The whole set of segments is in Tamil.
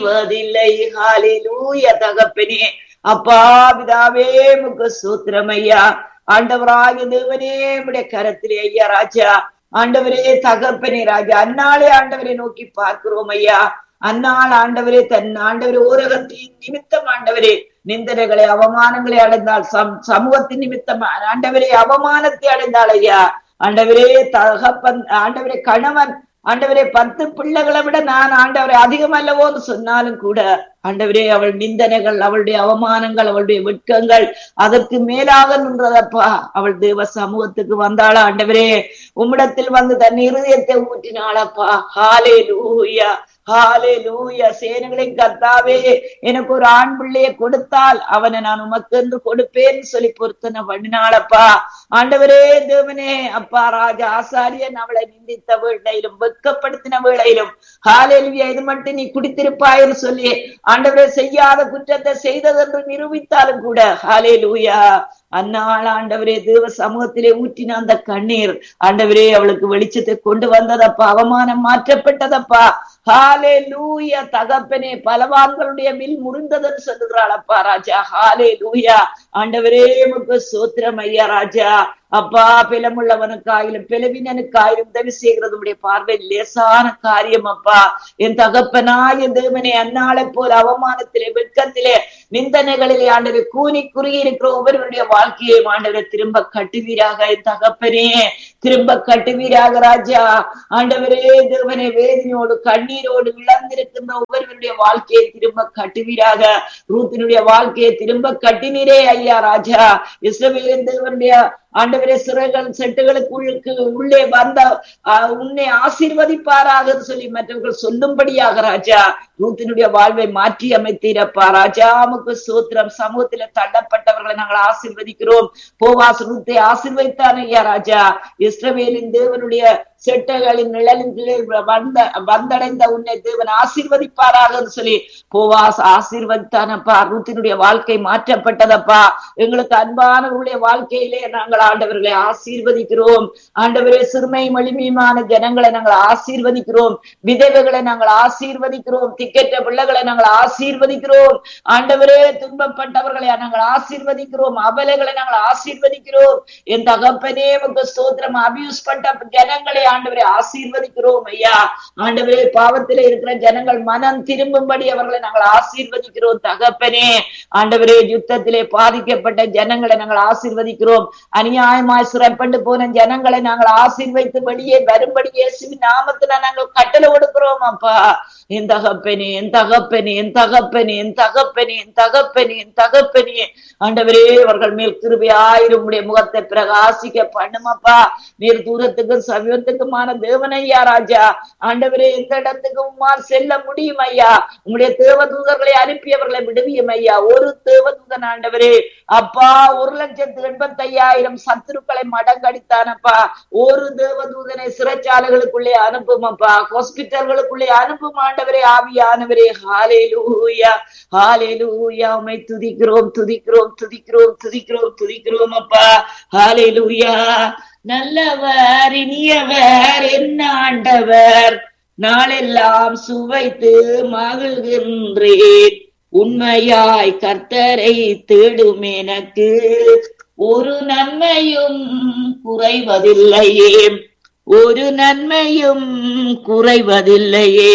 வதில்லை ஹalleluya தகப்பனே அப்பா பிதாவே முக்கு சூத்திரமையா ஆண்டவராகிய தேவனே உடைய கரத்திலே ஐயா ராஜா ஆண்டவரே தகப்பனே ராஜா அந்நாளே ஆண்டவரை நோக்கி பார்க்கிறோம் ஐயா அந்நாள் ஆண்டவரே தன் ஆண்டவரே ஊரகத்தின் நிமித்தம் ஆண்டவரே நிந்தனைகளை அவமானங்களை அடைந்தால் சம் சமூகத்தின் நிமித்தம் ஆண்டவரே அவமானத்தை அடைந்தாள் ஐயா ஆண்டவரே தகப்பன் ஆண்டவரே கணவன் ஆண்டவரே பத்து பிள்ளைகளை விட நான் ஆண்டவரை அதிகம் அல்லவோன்னு சொன்னாலும் கூட ஆண்டவரே அவள் நிந்தனைகள் அவளுடைய அவமானங்கள் அவளுடைய வெட்கங்கள் அதற்கு மேலாக நின்றதப்பா அவள் தேவ சமூகத்துக்கு வந்தாளா ஆண்டவரே உம்மிடத்தில் வந்து தன் இருதயத்தை ஊற்றினாளப்பா ஹாலே லூயா ஹாலே லூயா சேனைகளின் கர்த்தாவே எனக்கு ஒரு ஆண் பிள்ளையை கொடுத்தால் அவனை நான் உமக்கு என்று கொடுப்பேன்னு சொல்லி பொருத்தனை பண்ணினாளப்பா ஆண்டவரே தேவனே அப்பா ராஜா ஆசாரியன் அவளை நிந்தித்த வேளையிலும் வெட்கப்படுத்தின வேளையிலும் ஹாலேலுயா இது மட்டும் நீ குடித்திருப்பாயின்னு சொல்லி ஆண்டவரே செய்யாத குற்றத்தை செய்ததென்று நிரூபித்தாலும் கூட ஹாலே லூயா அந்நாள் ஆண்டவரே தேவ சமூகத்திலே ஊற்றின அந்த கண்ணீர் ஆண்டவரே அவளுக்கு வெளிச்சத்தை கொண்டு வந்ததப்பா அவமானம் மாற்றப்பட்டதப்பா ஹாலே லூயா தகப்பனே பலவான்களுடைய வில் முறிந்ததுன்னு சொல்லுகிறாள் அப்பா ராஜா ஹாலே லூயா ஆண்டவரே உமக்கு சோத்திரம் ஐயா ராஜா அப்பா பிலமுள்ளவனுக்காயிலும் பிளவினனுக்காயிலும் உதவி செய்கிறது உடைய பார்வை லேசான காரியம் அப்பா என் தகப்பனாய தேவனே அந்நாளை போல அவமானத்திலே வெட்கத்திலே நிந்தனைகளிலே ஆண்டவர் கூனி குறுகி இருக்கிற ஒவ்வொருவருடைய வாழ்க்கையை ஆண்டவரை திரும்ப கட்டுவீராக என் தகப்பனே திரும்ப கட்டுவீராக ராஜா ஆண்டவரே தேவனே வேதனையோடு கண்ணீரோடு இழந்திருக்கின்ற ஒவ்வொருவருடைய வாழ்க்கையை திரும்ப கட்டுவீராக ரூத்தினுடைய வாழ்க்கையை திரும்ப கட்டினீரே ஐயா ராஜா இஸ்ரவேலின் தேவனுடைய ஆண்டவரே சிறைகள் செட்டுகளுக்கு உள்ளே வந்த உன்னை ஆசீர்வதிப்பாராக சொல்லி மற்றவர்கள் சொல்லும்படியாக ராஜா ரூத்தினுடைய வாழ்வை மாற்றி அமைத்தீரப்பா ராஜாமுக்கு சூத்திரம் சமூகத்தில தள்ளப்பட்டவர்களை நாங்கள் ஆசீர்வதிக்கிறோம் போவாஸ் ரூத்தை ஆசீர்வதித்தான் ஐயா ராஜா இஸ்ரவேலின் தேவனுடைய செட்டைகளின் நிழலின் கீழ் வந்த வந்தடைந்த உன்னை தேவன் ஆசீர்வதிப்பாராக சொல்லி போவாஸ் ஆசீர்வதித்தானப்பா ரூத்தினுடைய வாழ்க்கை மாற்றப்பட்டதப்பா எங்களுக்கு அன்பானவர்களுடைய வாழ்க்கையிலே நாங்கள் ஆண்டவர்களை ஆசீர்வதிக்கிறோம் ஆண்டவரே சிறுமை மலிமையுமான ஜனங்களை நாங்கள் ஆசீர்வதிக்கிறோம் விதவைகளை நாங்கள் ஆசீர்வதிக்கிறோம் திக்கெட்ட பிள்ளைகளை நாங்கள் ஆசீர்வதிக்கிறோம் ஆண்டவரே துன்பப்பட்டவர்களை நாங்கள் ஆசீர்வதிக்கிறோம் அபலைகளை நாங்கள் ஆசீர்வதிக்கிறோம் என் தகப்பனே உங்க சோத்திரம் அபியூஸ் பண்ண ஜனங்களை ஆண்டவரை ஆசீர்வதிக்கிறோம் ஐயா ஆண்டவரே பாவத்திலே இருக்கிற ஜனங்கள் மனம் திரும்பும்படி அவர்களை நாங்கள் ஆசீர்வதிக்கிறோம் தகப்பனே ஆண்டவரே யுத்தத்திலே பாதிக்கப்பட்ட ஜனங்களை நாங்கள் ஆசீர்வதிக்கிறோம் அநியாயமாய் சிறப்பண்டு போன ஜனங்களை நாங்கள் ஆசீர்வைத்து வெளியே வரும்படி இயேசுவின் நாமத்துல நாங்கள் கட்டளை கொடுக்கிறோம் அப்பா என் தகப்பனே என் தகப்பனே என் தகப்பனே என் தகப்பனே என் தகப்பனே என் தகப்பனே ஆண்டவரே அவர்கள் மேல் கிருபையாயிரும் உடைய முகத்தை பிரகாசிக்க பண்ணுமப்பா நீர் தூரத்துக்கும் சமீபத்துக்குமான தேவனையா ராஜா ஆண்டவரே எந்த இடத்துக்கு உம்மால் செல்ல முடியும் ஐயா உங்களுடைய தேவதூதர்களை அனுப்பியவர்களை விடுவியும் ஐயா ஒரு தேவதூதன் ஆண்டவரே அப்பா ஒரு லட்சத்து எண்பத்தி ஐயாயிரம் சத்துருக்களை மடங்கடித்தானப்பா ஒரு தேவதூதனை சிறைச்சாலைகளுக்குள்ளே அனுப்புமப்பா ஹாஸ்பிட்டல்களுக்குள்ளே அனுப்பும் ஆண்டவரே ஆவியானவரே ஹாலே லூயா ஹாலே லூயா உமை துதிக்கிறோம் துதிக்கிறோம் துதிக்கிறோம் துதிக்கிறோம் துதிக்கிறோம் அப்பா ஹாலே லூயா நல்லவர் இனியவர் என்ன ஆண்டவர் நாளெல்லாம் சுவைத்து மகிழ்கின்றேன் உண்மையாய் கர்த்தரை தேடும் எனக்கு ஒரு நன்மையும் குறைவதில்லையே ஒரு நன்மையும் குறைவதில்லையே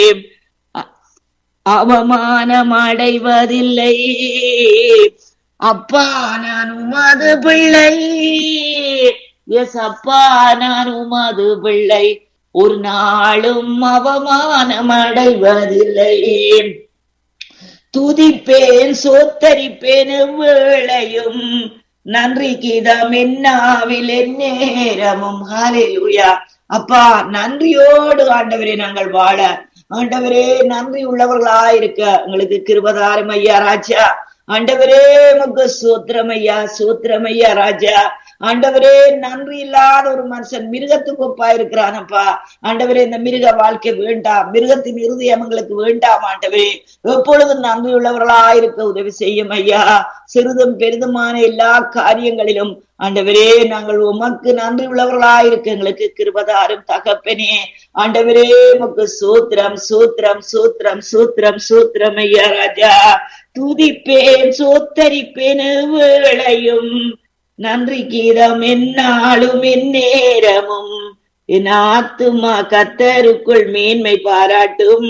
அவமானம் அடைவதில்லையே அப்பா நான் உமது பிள்ளை எஸ் அப்பா நான் உமது பிள்ளை ஒரு நாளும் அவமானம் அடைவதில்லையே துதிப்பேன் சோத்தரிப்பேன் வேளையும் நன்றி கீதம் என்னாவில் நேரமும் ஹalleluya அப்பா நன்றியோடு ஆண்டவரே நாங்கள் வாழ ஆண்டவரே நன்றி உள்ளவர்களா இருக்க உங்களுக்கு கிருபதாரம் ஐயா ராஜா ஆண்டவரே முக சூத்திரம் ஐயா சூத்திரம் ஐயா ராஜா ஆண்டவரே நன்றி இல்லாத ஒரு மனுஷன் மிருகத்துக்கு ஒப்பா இருக்கிறானப்பா ஆண்டவரே இந்த மிருக வாழ்க்கை வேண்டாம் மிருகத்தின் இருதயம் எங்களுக்கு வேண்டாம் ஆண்டவரே எப்பொழுதும் நன்றி உள்ளவர்களா இருக்க உதவி செய்யும் ஐயா சிறிதும் பெரிதுமான எல்லா காரியங்களிலும் ஆண்டவரே நாங்கள் உமக்கு நன்றி உள்ளவர்களா இருக்க எங்களுக்கு கிருபதாரும் தகப்பனே ஆண்டவரே உமக்கு சூத்திரம் சூத்திரம் சூத்திரம் சூத்திரம் சூத்திரம் ஐயா ராஜா துதிப்பேன் சோத்தரிப்பேன் வேளையும் நன்றி கீதம் என்னாலும் எந்நேரமும் என் ஆத்துமா கத்தருக்குள் மேன்மை பாராட்டும்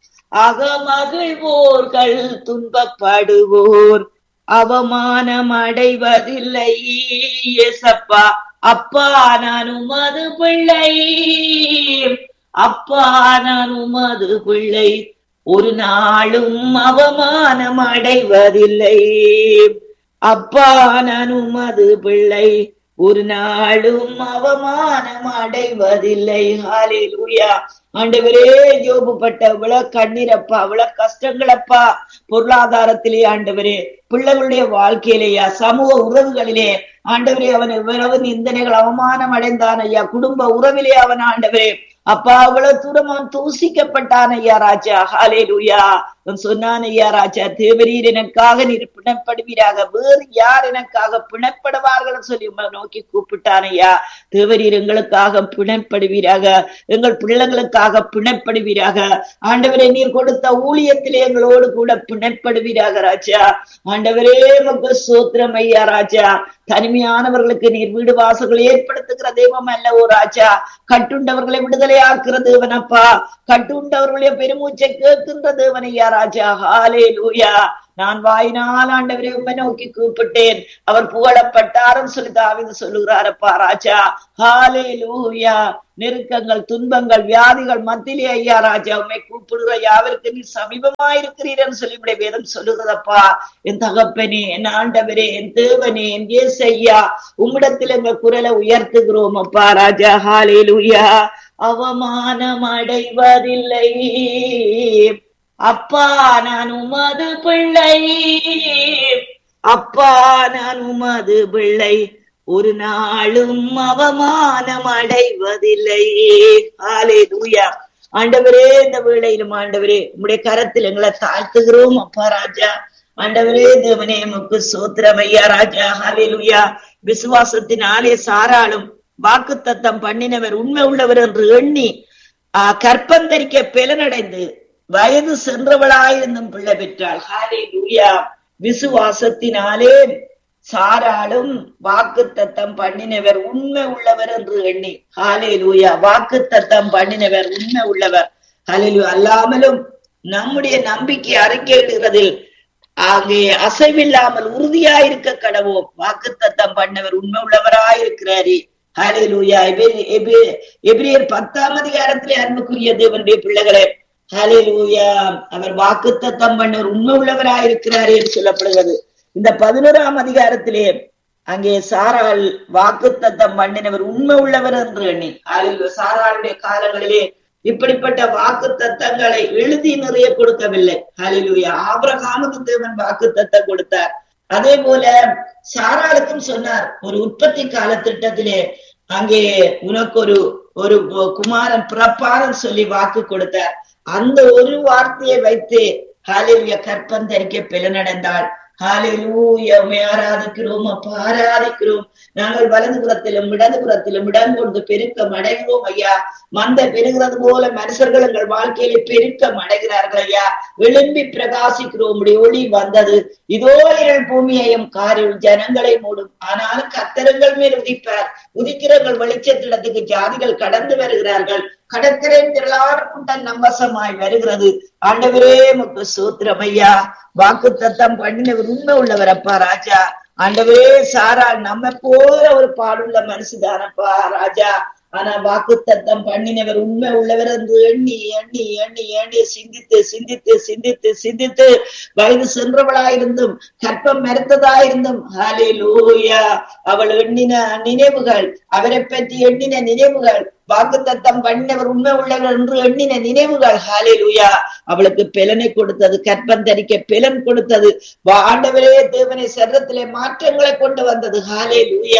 அகமகிழ்வோர்கள் துன்பப்படுவோர் அவமானம் அடைவதில்லை எசப்பா அப்பா நான் உமது பிள்ளை அப்பா நான் உமது பிள்ளை ஒரு நாளும் அவமானம் அடைவதில்லை அப்பா நான் உமது பிள்ளை ஒரு நாளும் அவமானம் அடைவதில்லை ஹாலேலூயா ஆண்டவரே யோபு பட்ட இவ்வளவு கண்ணீரப்பா இவ்வளவு கஷ்டங்களப்பா பொருளாதாரத்திலே ஆண்டவரே பிள்ளைகளுடைய வாழ்க்கையிலேயா சமூக உறவுகளிலே ஆண்டவரே அவன் எவ்வளவு நிந்தனைகள் அவமானம் அடைந்தான் ஐயா குடும்ப உறவிலே அவன் ஆண்டவரே அப்பா அவ்வளவு தூரம் அவன் தூசிக்கப்பட்டான் ஐயா ராஜா ஹாலே லூயா சொன்னான் ஐயா ராஜா தேவரீர் எனக்காக நீர் பிணப்படுவீராக வேறு யார் எனக்காக பிணப்படுவார்கள் சொல்லி நோக்கி கூப்பிட்டான் ஐயா தேவரீர் எங்களுக்காக பிணப்படுவீராக எங்கள் பிள்ளைகளுக்காக பிணப்படுவீராக ஆண்டவரே நீர் கொடுத்த ஊழியத்திலே எங்களோடு கூட பிணப்படுவீராக ராஜா ஆண்டவரே மக்கு சூத்திரம் ஐயா ராஜா தனிமையானவர்களுக்கு நீர் வீடு வாசல்கள் ஏற்படுத்துகிற தெய்வம் அல்ல ஓ ராஜா கட்டுண்டவர்களை விடுதலையாக்குற தேவனப்பா கட்டுண்டவர்களுடைய பெருமூச்சை கேட்கின்ற தேவன் ஐயா ராஜா ஹாலே லூயா நான் வாயினால் ஆண்டவரை உண்மை நோக்கி கூப்பிட்டேன் அவர் புகழப்பட்டாரும் சொல்லி தாவிது சொல்லுகிறாரப்பா ராஜா ஹாலே லூயா நெருக்கங்கள் துன்பங்கள் வியாதிகள் மத்தியிலே ஐயா ராஜா உண்மை கூப்பிடுகிற யாவிற்கு நீ சமீபமா இருக்கிறீரன்னு சொல்லி இப்படி வேதம் சொல்லுகிறதப்பா என் தகப்பனே என் ஆண்டவரே என் தேவனே என் ஏசு ஐயா உம்மிடத்தில் எங்க குரலை உயர்த்துகிறோம் அப்பா ராஜா ஹாலே லூயா அவமானம் அடைவதில்லை அப்பா நான் உமது பிள்ளை அப்பா நான் உமது பிள்ளை ஒரு நாளும் அவமானம் அடைவதில்லை ஆலே தூயா ஆண்டவரே இந்த வேளையிலும் ஆண்டவரே உங்களுடைய கரத்தில் எங்களை தாழ்த்துகிறோம் அப்பா ராஜா ஆண்டவரே தேவனே முக்கு சோத்திரமையா ராஜா ஹாலேலுயா விசுவாசத்தினாலே சாராளும் வாக்கு தத்தம் பண்ணினவர் உண்மை உள்ளவர் என்று எண்ணி ஆஹ் கற்பந்தரிக்க பெலனடைந்து வயது சென்றவளாயிருந்தும் பிள்ளை பெற்றாள் ஹாலே லூயா விசுவாசத்தினாலே சாராளும் வாக்கு தத்தம் பண்ணினவர் உண்மை உள்ளவர் என்று எண்ணி ஹாலே லூயா வாக்கு தத்தம் பண்ணினவர் உண்மை உள்ளவர் ஹாலே அல்லாமலும் நம்முடைய நம்பிக்கை அறிக்கையிடுகிறதில் ஆகிய அசைவில்லாமல் உறுதியாயிருக்க கடவோம் வாக்கு தத்தம் பண்ணவர் உண்மை உள்ளவராயிருக்கிறாரே ஹாலேலூயா எபிரியர் பத்தாம் அதிகாரத்திலே அன்புக்குரிய தேவனுடைய பிள்ளைகளே ஹாலேலூயா அவர் வாக்குத்தத்தம் பண்ணவர் உண்மை உள்ளவராயிருக்கிறாரே என்று சொல்லப்படுகிறது இந்த பதினோராம் அதிகாரத்திலே அங்கே சாராள் வாக்குத்தத்தம் பண்ணினவர் உண்மை உள்ளவர் என்று எண்ணி சாராளுடைய காலங்களிலே இப்படிப்பட்ட வாக்கு தத்தங்களை எழுதி நிறைய கொடுக்கவில்லை ஹலிலுயா ஆபிரகாமுக்கு தேவன் வாக்கு தத்தம் கொடுத்தார் அதே போல சாராளுக்கும் சொன்னார் ஒரு உற்பத்தி கால திட்டத்திலே அங்கே உனக்கு ஒரு ஒரு குமாரன் பிறப்பாரன் சொல்லி வாக்கு கொடுத்தார் அந்த ஒரு வார்த்தையை வைத்து ஹாலிலுய கற்பந்தரிக்க பிளநடைந்தாள் ஹாலிலூயா ஆராதிக்கிறோம் அப்ப ஆராதிக்கிறோம் நாங்கள் வலது புறத்திலும் இடது புறத்திலும் இடம் கொண்டு பெருக்கம் அடைகிறோம் ஐயா மந்த பெருகிறது போல மனுஷர்கள் எங்கள் வாழ்க்கையிலே பெருக்கம் அடைகிறார்கள் ஐயா எழும்பி பிரகாசிக்கிறோம் உடைய ஒளி வந்தது இதோ இருள் பூமியையும் காரில் ஜனங்களை மூடும் ஆனாலும் கத்தரங்கள் மேல் உதிப்பார் உதிக்கிறவர்கள் வெளிச்சத்திடத்துக்கு ஜாதிகள் கடந்து வருகிறார்கள் கடற்கரை திரளான கூட்டம் நம்பசமாய் வருகிறது ஆண்டவரே முக்கு சூத்திரம் ஐயா வாக்கு தத்தம் பண்ணினவர் உண்மை உள்ளவர் அப்பா ராஜா ஆண்டவரே சாரா நம்ம போல ஒரு பாடுள்ள மனுஷதானப்பா ராஜா ஆனா வாக்கு தத்தம் பண்ணினவர் உண்மை உள்ளவர் என்று எண்ணி எண்ணி எண்ணி எண்ணி சிந்தித்து சிந்தித்து சிந்தித்து சிந்தித்து வயது சென்றவளாயிருந்தும் கற்பம் மறுத்ததாயிருந்தும் ஹாலே லூயா அவள் எண்ணின நினைவுகள் அவரை பற்றி எண்ணின நினைவுகள் வாக்கு தத்தம் பண்ணினவர் உண்மை உள்ளவர் என்று எண்ணின நினைவுகள் ஹாலே லூயா அவளுக்கு பெலனை கொடுத்தது கற்பம் தரிக்க பெலன் கொடுத்தது ஆண்டவரே தேவனை சரத்திலே மாற்றங்களை கொண்டு வந்தது ஹாலே லூயா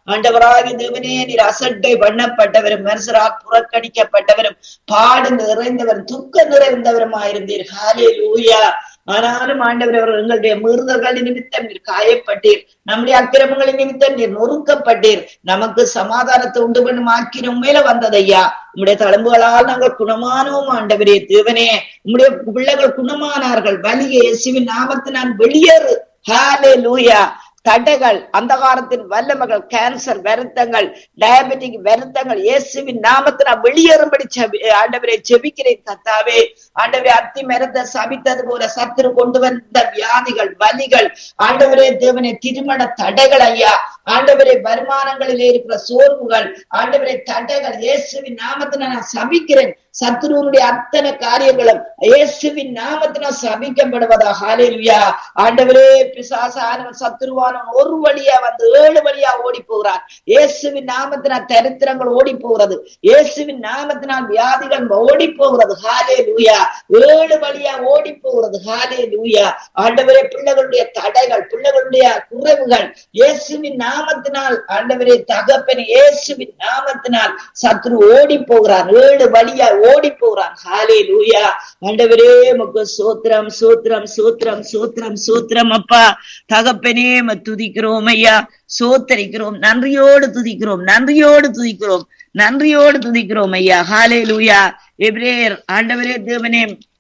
ஆண்டவராகி தேவனே நீர் அசட்டை பண்ணப்பட்டவரும் மனுஷரால் புறக்கணிக்கப்பட்டவரும் பாடு நிறைந்தவரும் துக்க நிறைந்தவருமாயிருந்தீர் ஹாலே லூயா ஆனாலும் ஆண்டவர் அவர் எங்களுடைய மீறுதல்களின் நிமித்தம் நீர் காயப்பட்டீர் நம்முடைய அக்கிரமங்களின் நிமித்தம் நீர் நொறுக்கப்பட்டீர் நமக்கு சமாதானத்தை உண்டு பண்ணும் ஆக்கிரம் மேல வந்ததையா உம்முடைய தழும்புகளால் நாங்கள் குணமானோம் ஆண்டவரே தேவனே உம்முடைய பிள்ளைகள் குணமானார்கள் வலிய இயேசுவின் நாமத்தினால் வெளியேறு ஹாலே லூயா தடைகள் அந்தகாரத்தின் வல்லமைகள் கேன்சர் வருத்தங்கள் டயபெட்டிக் வருத்தங்கள் இயேசுவின் நாமத்தினால் வெளியேறும்படி செபி ஆண்டவரை செபிக்கிறேன் கத்தாவே ஆண்டவரே அத்தி மரத்தை சபித்தது போல சத்துரு கொண்டு வந்த வியாதிகள் வலிகள் ஆண்டவரே தேவனே திருமண தடைகள் ஐயா ஆண்டவரே வருமானங்களிலே இருக்கிற சோர்வுகள் ஆண்டவரே தடைகள் இயேசுவின் நாமத்தினால் நான் சபிக்கிறேன் சத்ருவனுடைய அத்தனை காரியங்களும் இயேசுவின் நாமத்தினால் சபிக்கப்படுவதாக ஹalleluya ஆண்டவரே பிசாசானவன் சத்ருவானவன் ஒரு வழியா வந்து ஏழு வழியா ஓடி போகிறான் இயேசுவின் நாமத்தினால் தரித்திரங்கள் ஓடி போகிறது இயேசுவின் நாமத்தினால் வியாதிகள் ஓடி போகிறது ஹalleluya ஏழு வழியா ஓடி போகிறது ஹalleluya ஆண்டவரே பிள்ளைகளுடைய தடைகள் பிள்ளைகளுடைய குறைவுகள் இயேசுவின் நாமத்தினால் ஆண்டவரே தகப்பன் இயேசுவின் நாமத்தினால் சத்ரு ஓடி போகிறான் ஏழு வழியா ஓடி போறான் ஹாலே லூயா ஆண்டவரே முக்கு சோத்திரம் சோத்திரம் சோத்திரம் சோத்திரம் சோத்திரம் அப்பா தகப்பனே ம துதிக்கிறோம் ஐயா சோத்தரிக்கிறோம் நன்றியோடு துதிக்கிறோம் நன்றியோடு துதிக்கிறோம் நன்றியோடு துதிக்கிறோம் ஐயா ஹாலே லூயா எப்ரேர் ஆண்டவரே தேவனே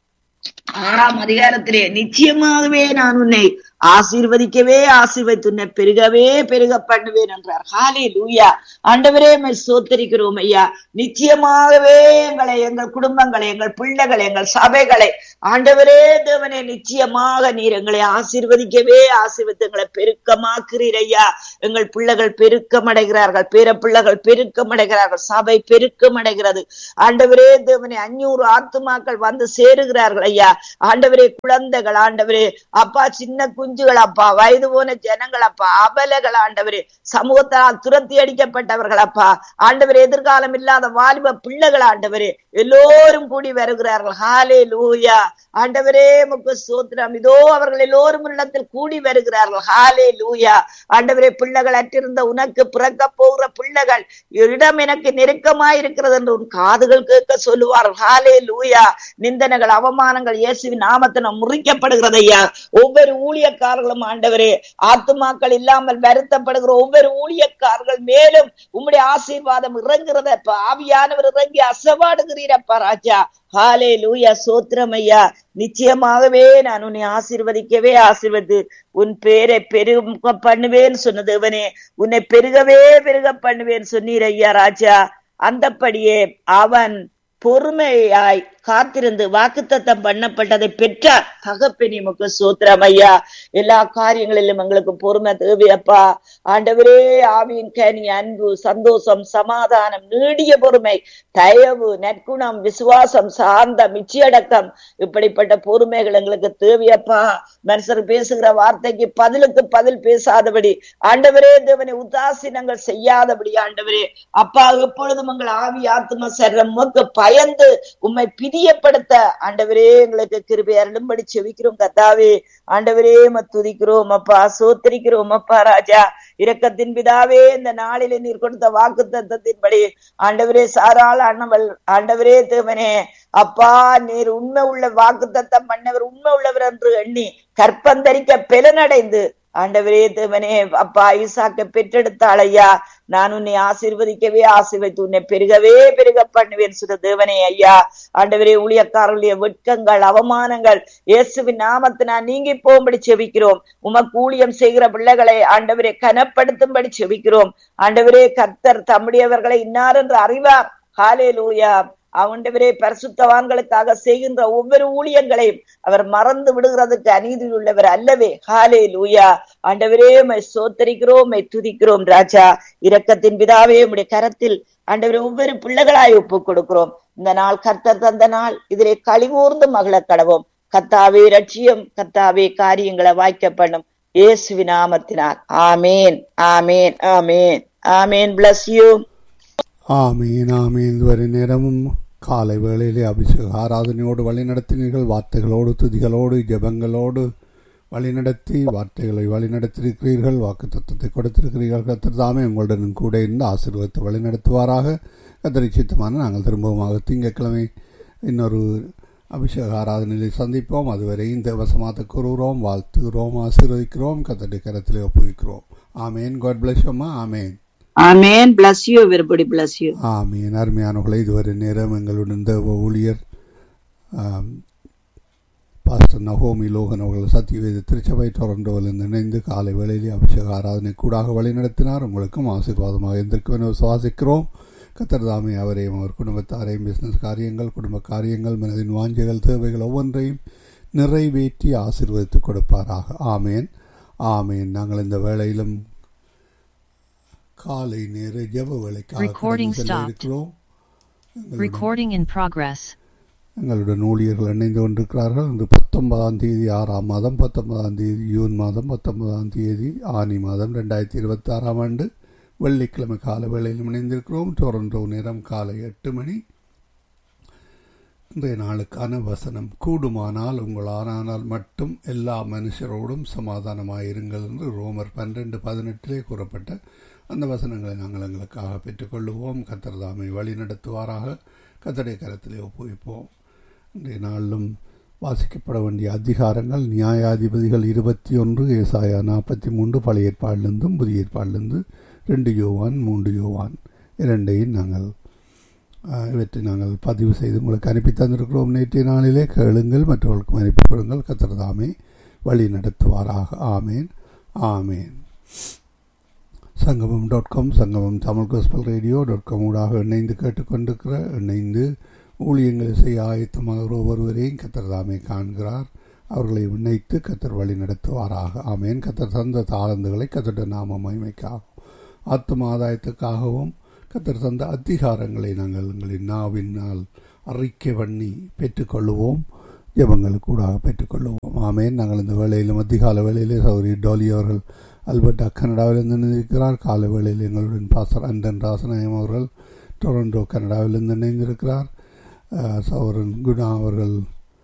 ஆறாம் அதிகாரத்திலே நிச்சயமாகவே நான் உன்னை ஆசீர்வதிக்கவே ஆசீர்வதித்து உன்னை பெருகவே பெருக பண்ணுவேன் என்றார் ஹாலே லூயா ஆண்டவரே மை சோத்தரிக்கிறோம் ஐயா நிச்சயமாகவே எங்களை எங்கள் குடும்பங்களை எங்கள் பிள்ளைகளை எங்கள் சபைகளை ஆண்டவரே தேவனே நிச்சயமாக நீர் எங்களை ஆசீர்வதிக்கவே ஆசீர்வதித்து எங்களை பெருக்கமாக்குறீர் ஐயா எங்கள் பிள்ளைகள் பெருக்கம் அடைகிறார்கள் பேர பிள்ளைகள் பெருக்கம் அடைகிறார்கள் சபை பெருக்கம் அடைகிறது ஆண்டவரே தேவனே அஞ்சூறு ஆத்துமாக்கள் வந்து சேருகிறார்கள் ஐயா ஆண்டவரே குழந்தைகள் ஆண்டவரே அப்பா சின்ன குஞ்சுகள் அப்பா வயது போன ஜனங்கள் அப்பா அபலைகள் ஆண்டவரே சமூகத்தால் துரத்தி அடிக்கப்பட்டவர்கள் அப்பா ஆண்டவர் எதிர்காலம் இல்லாத வாலிப பிள்ளைகள் ஆண்டவரே எல்லோரும் கூடி வருகிறார்கள் ஹாலே லூயா ஆண்டவரே முக்கு சோத்திரம் இதோ அவர்கள் எல்லோரும் இடத்தில் கூடி வருகிறார்கள் ஹாலே லூயா ஆண்டவரே பிள்ளைகள் அற்றிருந்த உனக்கு பிறக்க போகிற பிள்ளைகள் இடம் எனக்கு நெருக்கமாய் இருக்கிறது என்று உன் காதுகள் கேட்க சொல்லுவார்கள் ஹாலே லூயா நிந்தனைகள் அவமானங்கள் இயேசுவின் நாமத்தினம் முறிக்கப்படுகிறது ஐயா ஒவ்வொரு ஊழியக்காரர்களும் ஆண்டவரே ஆத்துமாக்கள் இல்லாமல் வருத்தப்படுகிற ஒவ்வொரு ஊழியக்காரர்கள் மேலும் உம்முடைய ஆசீர்வாதம் இறங்குறத ஆவியானவர் இறங்கி அசவாடுகிறீரப்பா ராஜா ஹாலே லூயா சோத்திரம் ஐயா நிச்சயமாகவே நான் உன்னை ஆசீர்வதிக்கவே ஆசீர்வது உன் பேரை பெருக பண்ணுவேன் சொன்ன தேவனே உன்னை பெருகவே பெருக பண்ணுவேன் சொன்னீர் ஐயா ராஜா அந்தப்படியே அவன் பொறுமையாய் காத்திருந்து வாக்குத்தத்தம் பண்ணப்பட்டதை பெற்றார் தகப்பெனி முக சோத்திரம் ஐயா எல்லா காரியங்களிலும் எங்களுக்கு பொறுமை தேவையப்பா ஆண்டவரே ஆவியின் கனி அன்பு சந்தோஷம் சமாதானம் நீடிய பொறுமை தயவு நற்குணம் விசுவாசம் சாந்தம் இச்சியடக்கம் இப்படிப்பட்ட பொறுமைகள் எங்களுக்கு தேவையப்பா மனுஷர் பேசுகிற வார்த்தைக்கு பதிலுக்கு பதில் பேசாதபடி ஆண்டவரே தேவனை உதாசீனங்கள் செய்யாதபடி ஆண்டவரே அப்பா எப்பொழுதும் உங்கள் ஆவி ஆத்ம சரம் பயந்து உம்மை பிரியப்படுத்த ஆண்டவரே எங்களுக்கு கிருபை அருளும்படி செவிக்கிறோம் கத்தாவே ஆண்டவரே துதிக்கிறோம் அப்பா சோத்தரிக்கிறோம் அப்பா ராஜா இரக்கத்தின் பிதாவே இந்த நாளிலே நீர் கொடுத்த வாக்கு தத்தத்தின்படி ஆண்டவரே சாராள் அண்ணவள் ஆண்டவரே தேவனே அப்பா நீர் உண்மை உள்ள வாக்கு தத்தம் பண்ணவர் உண்மை உள்ளவர் என்று எண்ணி கற்பந்தரிக்க பெலனடைந்து ஆண்டவரே தேவனே அப்பா ஈசாக்க பெற்றெடுத்தாள் ஐயா நான் உன்னை ஆசீர்வதிக்கவே ஆசீர்வதித்து உன்னை பெருகவே பெருக பண்ணுவேன் சுர தேவனே ஐயா ஆண்டவரே ஊழியக்காரர்களுடைய வெட்கங்கள் அவமானங்கள் இயேசுவின் நாமத்தை நான் நீங்கி போகும்படி செவிக்கிறோம் உமக்கு ஊழியம் செய்கிற பிள்ளைகளை ஆண்டவரே கனப்படுத்தும்படி செவிக்கிறோம் ஆண்டவரே கர்த்தர் தம்முடையவர்களை இன்னார் என்று அறிவார் ஹாலே லூயா அவண்டவரே பரிசுத்தவான்களுக்காக செய்கின்ற ஒவ்வொரு ஊழியங்களையும் அவர் மறந்து விடுகிறதுக்கு அநீதி உள்ளவர் அல்லவே ஹாலே லூயா ஆண்டவரே மை சோத்தரிக்கிறோம் மை துதிக்கிறோம் ராஜா இரக்கத்தின் பிதாவே உடைய கரத்தில் ஆண்டவரே ஒவ்வொரு பிள்ளைகளாய் ஒப்பு கொடுக்கிறோம் இந்த நாள் கர்த்தர் தந்த நாள் இதிலே கழிவூர்ந்து மகள கடவோம் கத்தாவே ரட்சியம் கத்தாவே காரியங்களை வாய்க்க பண்ணும் இயேசுவி நாமத்தினார் ஆமேன் ஆமேன் ஆமேன் ஆமேன் பிளஸ் யூ ஆமீன் ஆமீன் இதுவரை நேரமும் காலை வேளையிலே அபிஷேக ஆராதனையோடு வழி நடத்தினீர்கள் வார்த்தைகளோடு துதிகளோடு ஜெபங்களோடு வழிநடத்தி வார்த்தைகளை வழிநடத்தியிருக்கிறீர்கள் வாக்கு தத்துவத்தை கொடுத்திருக்கிறீர்கள் கத்தர் தாமே உங்களுடன் கூட இருந்து ஆசீர்வத்தை வழிநடத்துவாராக கத்தரை சித்தமான நாங்கள் திரும்பவுமாக திங்கட்கிழமை இன்னொரு அபிஷேக ஆராதனையை சந்திப்போம் அதுவரை இந்த வசமாத்த கூறுகிறோம் வாழ்த்துகிறோம் ஆசீர்வதிக்கிறோம் கத்தடி கரத்திலே ஒப்புவிக்கிறோம் ஆமேன் காட் பிளஸ் அம்மா ஆமேன் Amen. Bless you, everybody. Bless you. ஆமீன் அருமையானவர்களை இதுவரை நேரம் எங்களுடன் தேவ ஊழியர் ஆம், பாஸ்டர் நகோமி லோகன் அவர்கள் சத்தியவேத திருச்சபை டொரண்டோவில் இணைந்து காலை வேளையிலே அபிஷேக ஆராதனை கூடாக வழிநடத்தினார் உங்களுக்கும் ஆசீர்வாதமாக இருந்திருக்கும் என விசுவாசிக்கிறோம் கத்தர் தாமே அவரையும் அவர் குடும்பத்தாரையும் பிசினஸ் காரியங்கள் குடும்ப காரியங்கள் மனதின் வாஞ்சைகள் தேவைகள் ஒவ்வொன்றையும் நிறைவேற்றி ஆசீர்வதித்து கொடுப்பாராக ஆமேன் ஆமேன் நாங்கள் இந்த வேளையிலும் காலை நேர ஜெப வேலைக்காக Recording கடந்து செல்ல stopped. இருக்கிறோம் Recording in progress. எங்களுடன் ஊழியர்கள் இணைந்து கொண்டிருக்கிறார்கள் இன்று பத்தொன்பதாம் தேதி ஆறாம் மாதம் பத்தொன்பதாம் தேதி ஜூன் மாதம் பத்தொன்பதாம் தேதி ஆனி மாதம் ரெண்டாயிரத்தி இருபத்தி ஆறாம் ஆண்டு வெள்ளிக்கிழமை கால வேளையில் இணைந்திருக்கிறோம் டொரண்டோ நேரம் காலை எட்டு மணி இன்றைய நாளுக்கான வசனம் கூடுமானால் உங்களானால் மட்டும் எல்லா மனுஷரோடும் சமாதானமாயிருங்கள் என்று ரோமர் பன்னிரண்டு பதினெட்டிலே கூறப்பட்ட அந்த வசனங்களை நாங்கள் எங்களுக்காக பெற்றுக்கொள்ளுவோம் கத்தர் தாமை வழி நடத்துவாராக கத்தடைய கரத்திலே ஒப்புவிப்போம் இன்றைய நாளிலும் வாசிக்கப்பட வேண்டிய அதிகாரங்கள் நியாயாதிபதிகள் இருபத்தி ஒன்று ஏசாயா நாற்பத்தி மூன்று பழைய ஏற்பாடிலிருந்தும் புதிய ஏற்பாடிலிருந்து ரெண்டு யோவான் மூன்று யோவான் இரண்டையும் நாங்கள் ஆஹ், இவற்றை நாங்கள் பதிவு செய்து உங்களுக்கு அனுப்பி தந்திருக்கிறோம் நேற்றைய நாளிலே கேளுங்கள் மற்றவர்களுக்கும் அனுப்பி கொடுங்கள் கத்தர் தாமே வழி நடத்துவாராக ஆமேன் ஆமேன் சங்கமம் dot com Sangamam Tamil gospel radio dot com ஊடாக இணைந்து கேட்டுக்கொண்டிருக்கிற இணைந்து ஊழியங்களை செய்ய ஆயத்தமாக ஒவ்வொருவரையும் கத்தர் தாமே காண்கிறார் அவர்களை இணைத்து கத்தர் வழி நடத்துவாராக ஆமேன் கத்தர் தந்த தாளந்துகளை கத்தருடைய நாம மகிமைக்காகவும் ஆத்தும ஆதாயத்துக்காகவும் கத்தர் தந்த அதிகாரங்களை நாங்கள் எங்களின் நாவினால் அறிக்கை பண்ணி பெற்றுக்கொள்ளுவோம் ஜெபங்களுக்கு கூடாக பெற்றுக்கொள்ளுவோம் ஆமேன் நாங்கள் இந்த வேளையிலும் அதிகால வேளையிலே சௌரி டோலி அவர்கள் அல்பர்டா கனடாவிலிருந்து இருக்கிறார் காலை வேளையில் எங்களுடன் பாசர் அண்டன் ராசநாயம் அவர்கள் டொரண்டோ கனடாவிலிருந்து இணைந்திருக்கிறார் அஹ், சௌரன் குணா அவர்கள்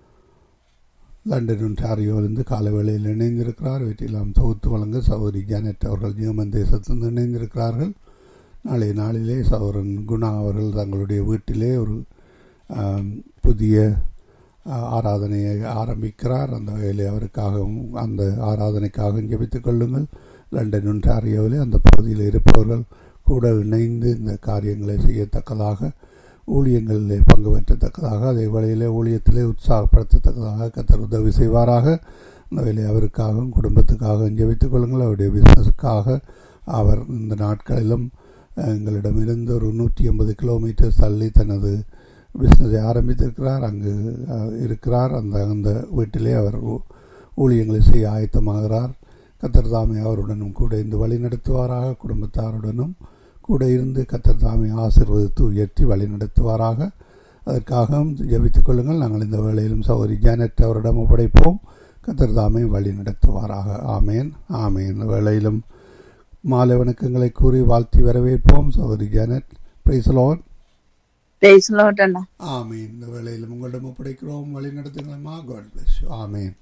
லண்டன் ஒன்டாரியோவிலிருந்து காலை வேளையில் இணைந்திருக்கிறார் வீட்டிலாம் தொகுத்து வழங்க சௌரி ஜானட் அவர்கள் நியமன் தேசத்திலிருந்து இணைந்திருக்கிறார்கள் நாளைய நாளிலே சௌரன் குணா அவர்கள் தங்களுடைய வீட்டிலே ஒரு ஆம், புதிய ஆ, ஆராதனையை ஆரம்பிக்கிறார் அந்த வகையிலே அவருக்காகவும் அந்த ஆராதனைக்காகவும் ஜெபித்துக் கொள்ளுங்கள் லண்டன் ஒன்டாரியோவிலே அந்த பகுதியில் இருப்பவர்கள் கூட இணைந்து இந்த காரியங்களை செய்யத்தக்கதாக ஊழியங்களிலே பங்கு பெற்றத்தக்கதாக அதே வேளையிலே ஊழியத்திலே உற்சாகப்படுத்தத்தக்கதாக கத்தர் உதவி செய்வாராக அந்த வேலை அவருக்காகவும் குடும்பத்துக்காகவும் ஜெபித்துக் கொள்ளுங்கள் அவருடைய பிஸ்னஸுக்காக அவர் இந்த நாட்களிலும் எங்களிடமிருந்து ஒரு நூற்றி ஐம்பது கிலோமீட்டர் தள்ளி தனது பிஸ்னஸை ஆரம்பித்திருக்கிறார் அங்கு அஹ், இருக்கிறார் அந்த அந்த வீட்டிலே அவர் ஊ- ஊழியங்களை செய்ய ஆயத்தமாகிறார் கத்தர் தாமே அவருடனும் கூட இருந்து வழி நடத்துவாராக குடும்பத்தாருடனும் கூட இருந்து கத்தர் தாமே ஆசீர்வதித்து உயர்த்தி வழி நடத்துவாராக அதற்காகவும் ஜெபித்துக் கொள்ளுங்கள் நாங்கள் இந்த வேளையிலும் சௌரி ஜானட் அவரிடம் ஒப்படைப்போம் கத்தர் தாமே வழி நடத்துவாராக ஆமேன் ஆமேன் இந்த வேளையிலும் மாலை வணக்கங்களை கூறி வாழ்த்தி வரவேற்போம் சௌரி Janet praise the Lord Praise the Lord, அண்ணா. ஆமீன் இந்த வேளையிலும் உங்களிடம் ஒப்படைக்கிறோம் வழி நடத்துங்களம்மா காட் பிளஸ் ஆமீன்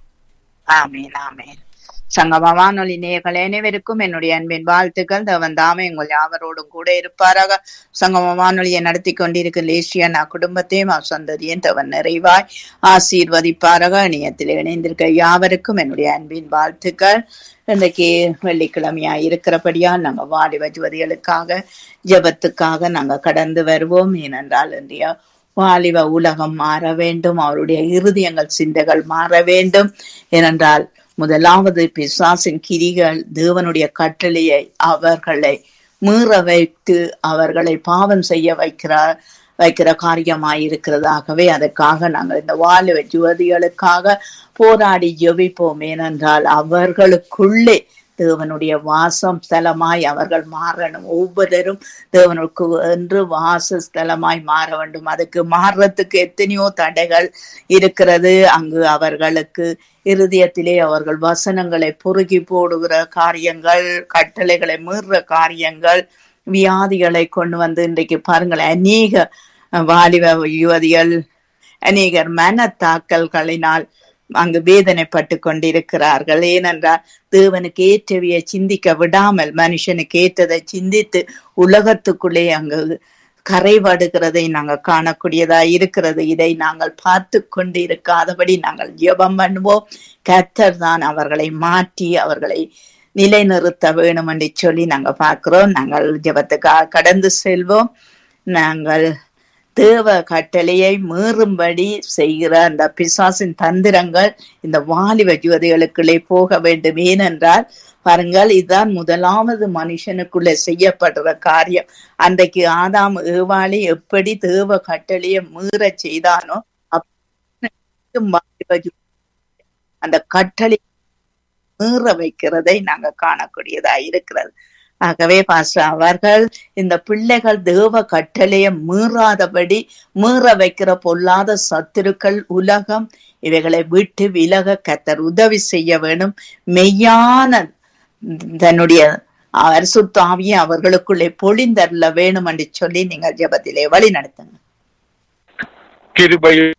ஆமென் ஆமென் சங்கம வானொலி நேயர்கள் அனைவருக்கும் என்னுடைய அன்பின் வாழ்த்துக்கள் தேவன் தாமே உங்கள் யாவரோடும் கூட இருப்பாராக சங்கம வானொலியை நடத்தி கொண்டிருக்கும் லேசியா நான் குடும்பத்தையும் அவர் சந்ததியும் தேவன் நிறைவாய் ஆசீர்வதிப்பாராக இணையத்தில் இணைந்திருக்க யாவருக்கும் என்னுடைய அன்பின் வாழ்த்துக்கள் இன்றைக்கு வெள்ளிக்கிழமையா இருக்கிறபடியா நாங்க வாடி வஜுவதிகளுக்காக ஜெபத்துக்காக நாங்க கடந்து வருவோம் ஏனென்றால் இன்றைய வாலிப உலகம் மாற வேண்டும் அவருடைய இருதயங்கள் சிந்தைகள் மாற வேண்டும் ஏனென்றால் முதலாவது பிசாசின் கிரிகள் தேவனுடைய கட்டளையை அவர்களை மீற வைத்து அவர்களை பாவம் செய்ய வைக்கிறார் வைக்கிற காரியமாயிருக்கிறதாகவே அதற்காக நாங்கள் இந்த வாலிப யுவதிகளுக்காக போராடி ஜெபிப்போம் ஏனென்றால் அவர்களுக்குள்ளே தேவனுடைய வாசம் ஸ்தலமாய் அவர்கள் மாறணும் ஒவ்வொருவரும் தேவனுக்கு என்று வாசஸ்தலமாய் மாற வேண்டும் அதுக்கு மாறுறதுக்கு எத்தனையோ தடைகள் இருக்கிறது அங்கு அவர்களுக்கு இருதயத்திலே அவர்கள் வசனங்களை பொறுகி போடுகிற காரியங்கள் கட்டளைகளை மீறுற காரியங்கள் வியாதிகளை கொண்டு வந்து இன்றைக்கு பாருங்களேன் அநேக வாலிப யுவதிகள் அநேகர் மனத்தாக்கல்களினால் அங்கு வேதனைப்பட்டு கொண்டிருக்கிறார்கள் ஏனென்றால் தேவனுக்கு ஏற்றவையை சிந்திக்க விடாமல் மனுஷனுக்கு ஏற்றதை சிந்தித்து உலகத்துக்குள்ளே அங்கு கரைபடுகிறதை நாங்கள் காணக்கூடியதா இருக்கிறது இதை நாங்கள் பார்த்து கொண்டு இருக்காதபடி நாங்கள் ஜெபம் பண்ணுவோம் கர்த்தர் தான் அவர்களை மாற்றி அவர்களை நிலைநிறுத்த வேணும் என்று சொல்லி நாங்கள் பார்க்கிறோம் நாங்கள் ஜெபத்துக்காக கடந்து செல்வோம் நாங்கள் தேவ கட்டளையை மீறும்படி செய்கிற அந்த பிசாசின் தந்திரங்கள் இந்த வாலிப ஜோதிகளுக்குள்ளே போக வேண்டும் ஏனென்றால் பாருங்கள் இதுதான் முதலாவது மனுஷனுக்குள்ள செய்யப்படுற காரியம் அன்றைக்கு ஆதாம் ஏவாளி எப்படி தேவ கட்டளையை மீற செய்தானோ அப்ப வாலிப ஜோ- அந்த கட்டளை மீற வைக்கிறதை நாங்க காணக்கூடியதா இருக்கிறது ஆகவே பாஸ்டர் அவர்கள் இந்த பிள்ளைகள் தேவ கட்டளையை மீறாதபடி மீற வைக்கிற பொல்லாத சத்துருக்கள் உலகம் இவைகளை விட்டு விலக கத்தர் உதவி செய்ய வேணும் மெய்யான தன்னுடைய அரசுத்த ஆவியை அவர்களுக்குள்ளே பொழிந்தருள வேணும் என்று சொல்லி நீங்கள் ஜெபத்திலே வழி நடத்துங்க கிருபையும்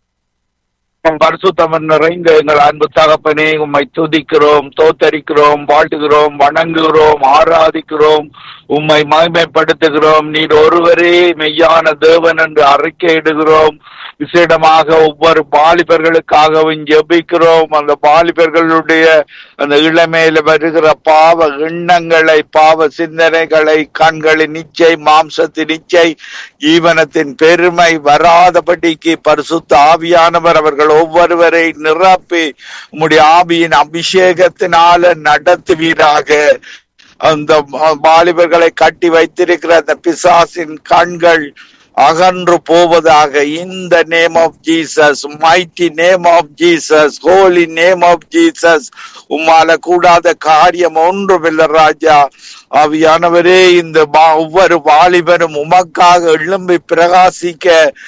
பரிசுத்தமன் நிறைந்த எங்கள் அன்பு தகப்பனே உம்மை துதிக்கிறோம் தோத்தரிக்கிறோம் வாழ்த்துகிறோம் வணங்குகிறோம் ஆராதிக்கிறோம் உம்மை மகிமைப்படுத்துகிறோம் நீர் ஒருவரே மெய்யான தேவன் என்று அறிக்கையிடுகிறோம் விசேடமாக ஒவ்வொரு வாலிபர்களுக்காகவும் ஜெபிக்கிறோம் அந்த வாலிபர்களுடைய அந்த இளமையில வருகிற பாவ எண்ணங்களை பாவ சிந்தனைகளை கண்களின் நிச்சை மாம்சத்தின் நிச்சை ஜீவனத்தின் பெருமை வராதபடிக்கு பரிசுத்த ஆவியானவர் அவர்கள் ஒவ்வொருவரை நிரப்பி உம்முடைய ஆவியின் அபிஷேகத்தினால நடத்துவீராக அந்த வாலிபர்களை கட்டி வைத்திருக்கிற அந்த பிசாசின் கண்கள் அகன்று போவதாக இந்த name of Jesus mighty name of Jesus holy name of Jesus உம்மால கூடாத காரியம் ஒன்றுமில்லை ராஜா ஆவியானவரே இந்த வா- ஒவ்வொரு வாலிபரும் உமக்காக எழும்பி பிரகாசிக்க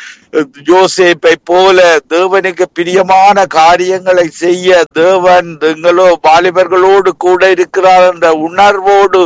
யோசேப்பை போல தேவனுக்கு பிரியமான காரியங்களை செய்ய தேவன் எங்களோ வாலிபர்களோடு கூட இருக்கிறார் என்ற உணர்வோடு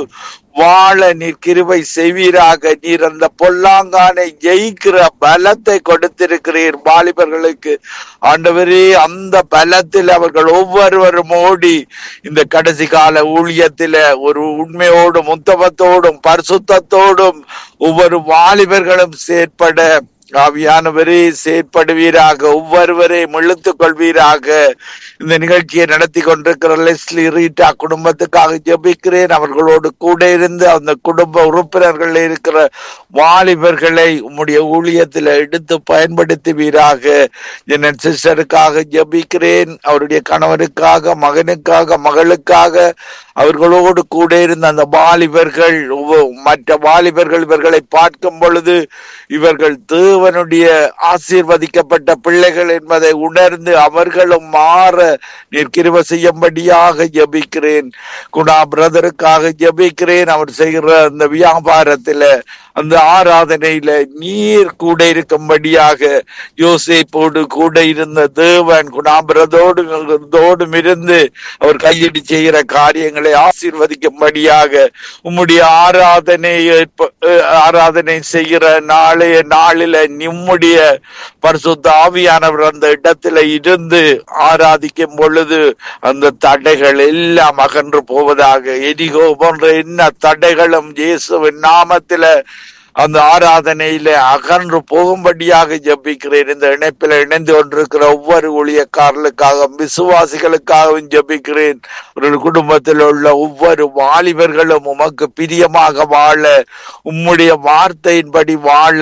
வாழ நீர் கிருபை செய்வீராக நீர் அந்த பொல்லாங்கானை ஜெயிக்கிற பலத்தை கொடுத்திருக்கிறீர் வாலிபர்களுக்கு ஆண்டவரே அந்த பலத்தில் அவர்கள் ஒவ்வொருவரும் ஓடி இந்த கடைசி கால ஊழியத்தில ஒரு உண்மையோடும் உத்தமத்தோடும் பரிசுத்தத்தோடும் ஒவ்வொரு வாலிபர்களும் செயற்பட ஆவியானவரே செயற்படுவீராக ஒவ்வொருவரையும் இழுத்துக் கொள்வீராக இந்த நிகழ்ச்சியை நடத்தி கொண்டிருக்கிற லெஸ்லி ரீட்டா குடும்பத்துக்காக ஜெபிக்கிறேன் அவர்களோடு கூட இருந்து அந்த குடும்ப உறுப்பினர்கள் இருக்கிற வாலிபர்களை உம்முடைய ஊழியத்தில் எடுத்து பயன்படுத்துவீராக என் சிஸ்டருக்காக ஜெபிக்கிறேன் அவருடைய கணவருக்காக மகனுக்காக மகளுக்காக அவர்களோடு கூட இருந்த அந்த வாலிபர்கள் ஒவ்வொ- மற்ற வாலிபர்கள் இவர்களை பார்க்கும் பொழுது இவர்கள் தேவனுடைய ஆசீர்வதிக்கப்பட்ட பிள்ளைகள் என்பதை உணர்ந்து அவர்களும் மாற நீர் கிருப செய்யும்படியாக ஜெபிக்கிறேன் குணா பிரதருக்காக ஜெபிக்கிறேன் அவர் செய்கிற அந்த வியாபாரத்துல அந்த ஆராதனையில நீர் கூட இருக்கும்படியாக யோசேப்போடு கூட இருந்த தேவன் குணாபிரதோடு தோடும் இருந்து அவர் கையடி செய்கிற காரியங்களை ஆசீர்வதிக்கும்படியாக உம்முடைய ஆராதனையை ப- அஹ் ஆராதனை செய்கிற நாளைய நாளில நிம்முடைய பரிசுத்த ஆவியானவர் அந்த இடத்துல இருந்து ஆராதிக்கும் பொழுது அந்த தடைகள் எல்லாம் அகன்று போவதாக எரிகோ போன்ற என்ன தடைகளும் இயேசுவின் நாமத்தில அந்த ஆராதனையில அகன்று போகும்படியாக ஜெபிக்கிறேன் இந்த இணைப்பில் இணைந்து கொண்டிருக்கிற ஒவ்வொரு ஊழியக்காரர்களுக்காகவும் விசுவாசிகளுக்காகவும் ஜெபிக்கிறேன் ஒரு குடும்பத்தில் உள்ள ஒவ்வொரு வாலிபர்களும் உமக்கு பிரியமாக வாழ உம்முடைய வார்த்தையின்படி வாழ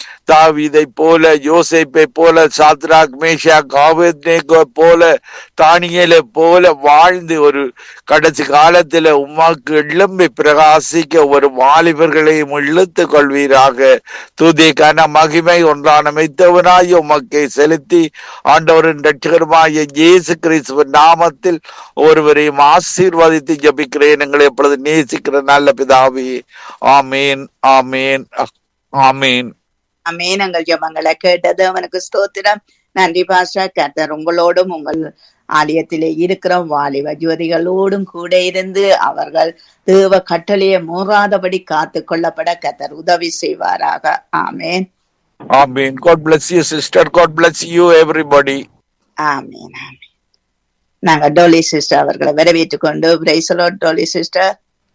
தாவீதை போல யோசேப்பை போல சாத்ராக் மேஷாக் ஆபேத்நேகோ போல தானியலை போல வாழ்ந்து ஒரு கடைசி காலத்துல உமாக்கு எழும்பி பிரகாசிக்க ஒரு வாலிபர்களையும் இழுத்து கொள்வீராக துதிக்கான மகிமை ஒன்றான மெத்தவனாய் உமக்கை செலுத்தி ஆண்டவரின் ரட்சகருமாய இயேசு கிறிஸ்துவின் நாமத்தில் ஒருவரையும் ஆசீர்வதித்து ஜபிக்கிறேன் எங்களை எப்பொழுது நேசிக்கிற நல்ல பிதாவே ஆமீன் ஆமீன் ஆமீன் அமேன் எங்கள் ஜெபங்களை கேட்டது அவனுக்கு ஸ்தோத்திரம் நன்றி பாஷா கர்த்தர் உங்களோடும் உங்கள் ஆலயத்திலே இருக்கிற வாலிப ஜோதிகளோடும் கூட இருந்து அவர்கள் தேவ கட்டளையை மூறாதபடி காத்து கொள்ளப்பட கர்த்தர் உதவி செய்வாராக ஆமேன் Amen. God bless you, sister. God bless you, everybody. ஆமேன் ஆமேன் நாங்க டோலி சிஸ்டர் அவர்களை வரவேற்றுக் கொண்டு praise the Lord Dolly sister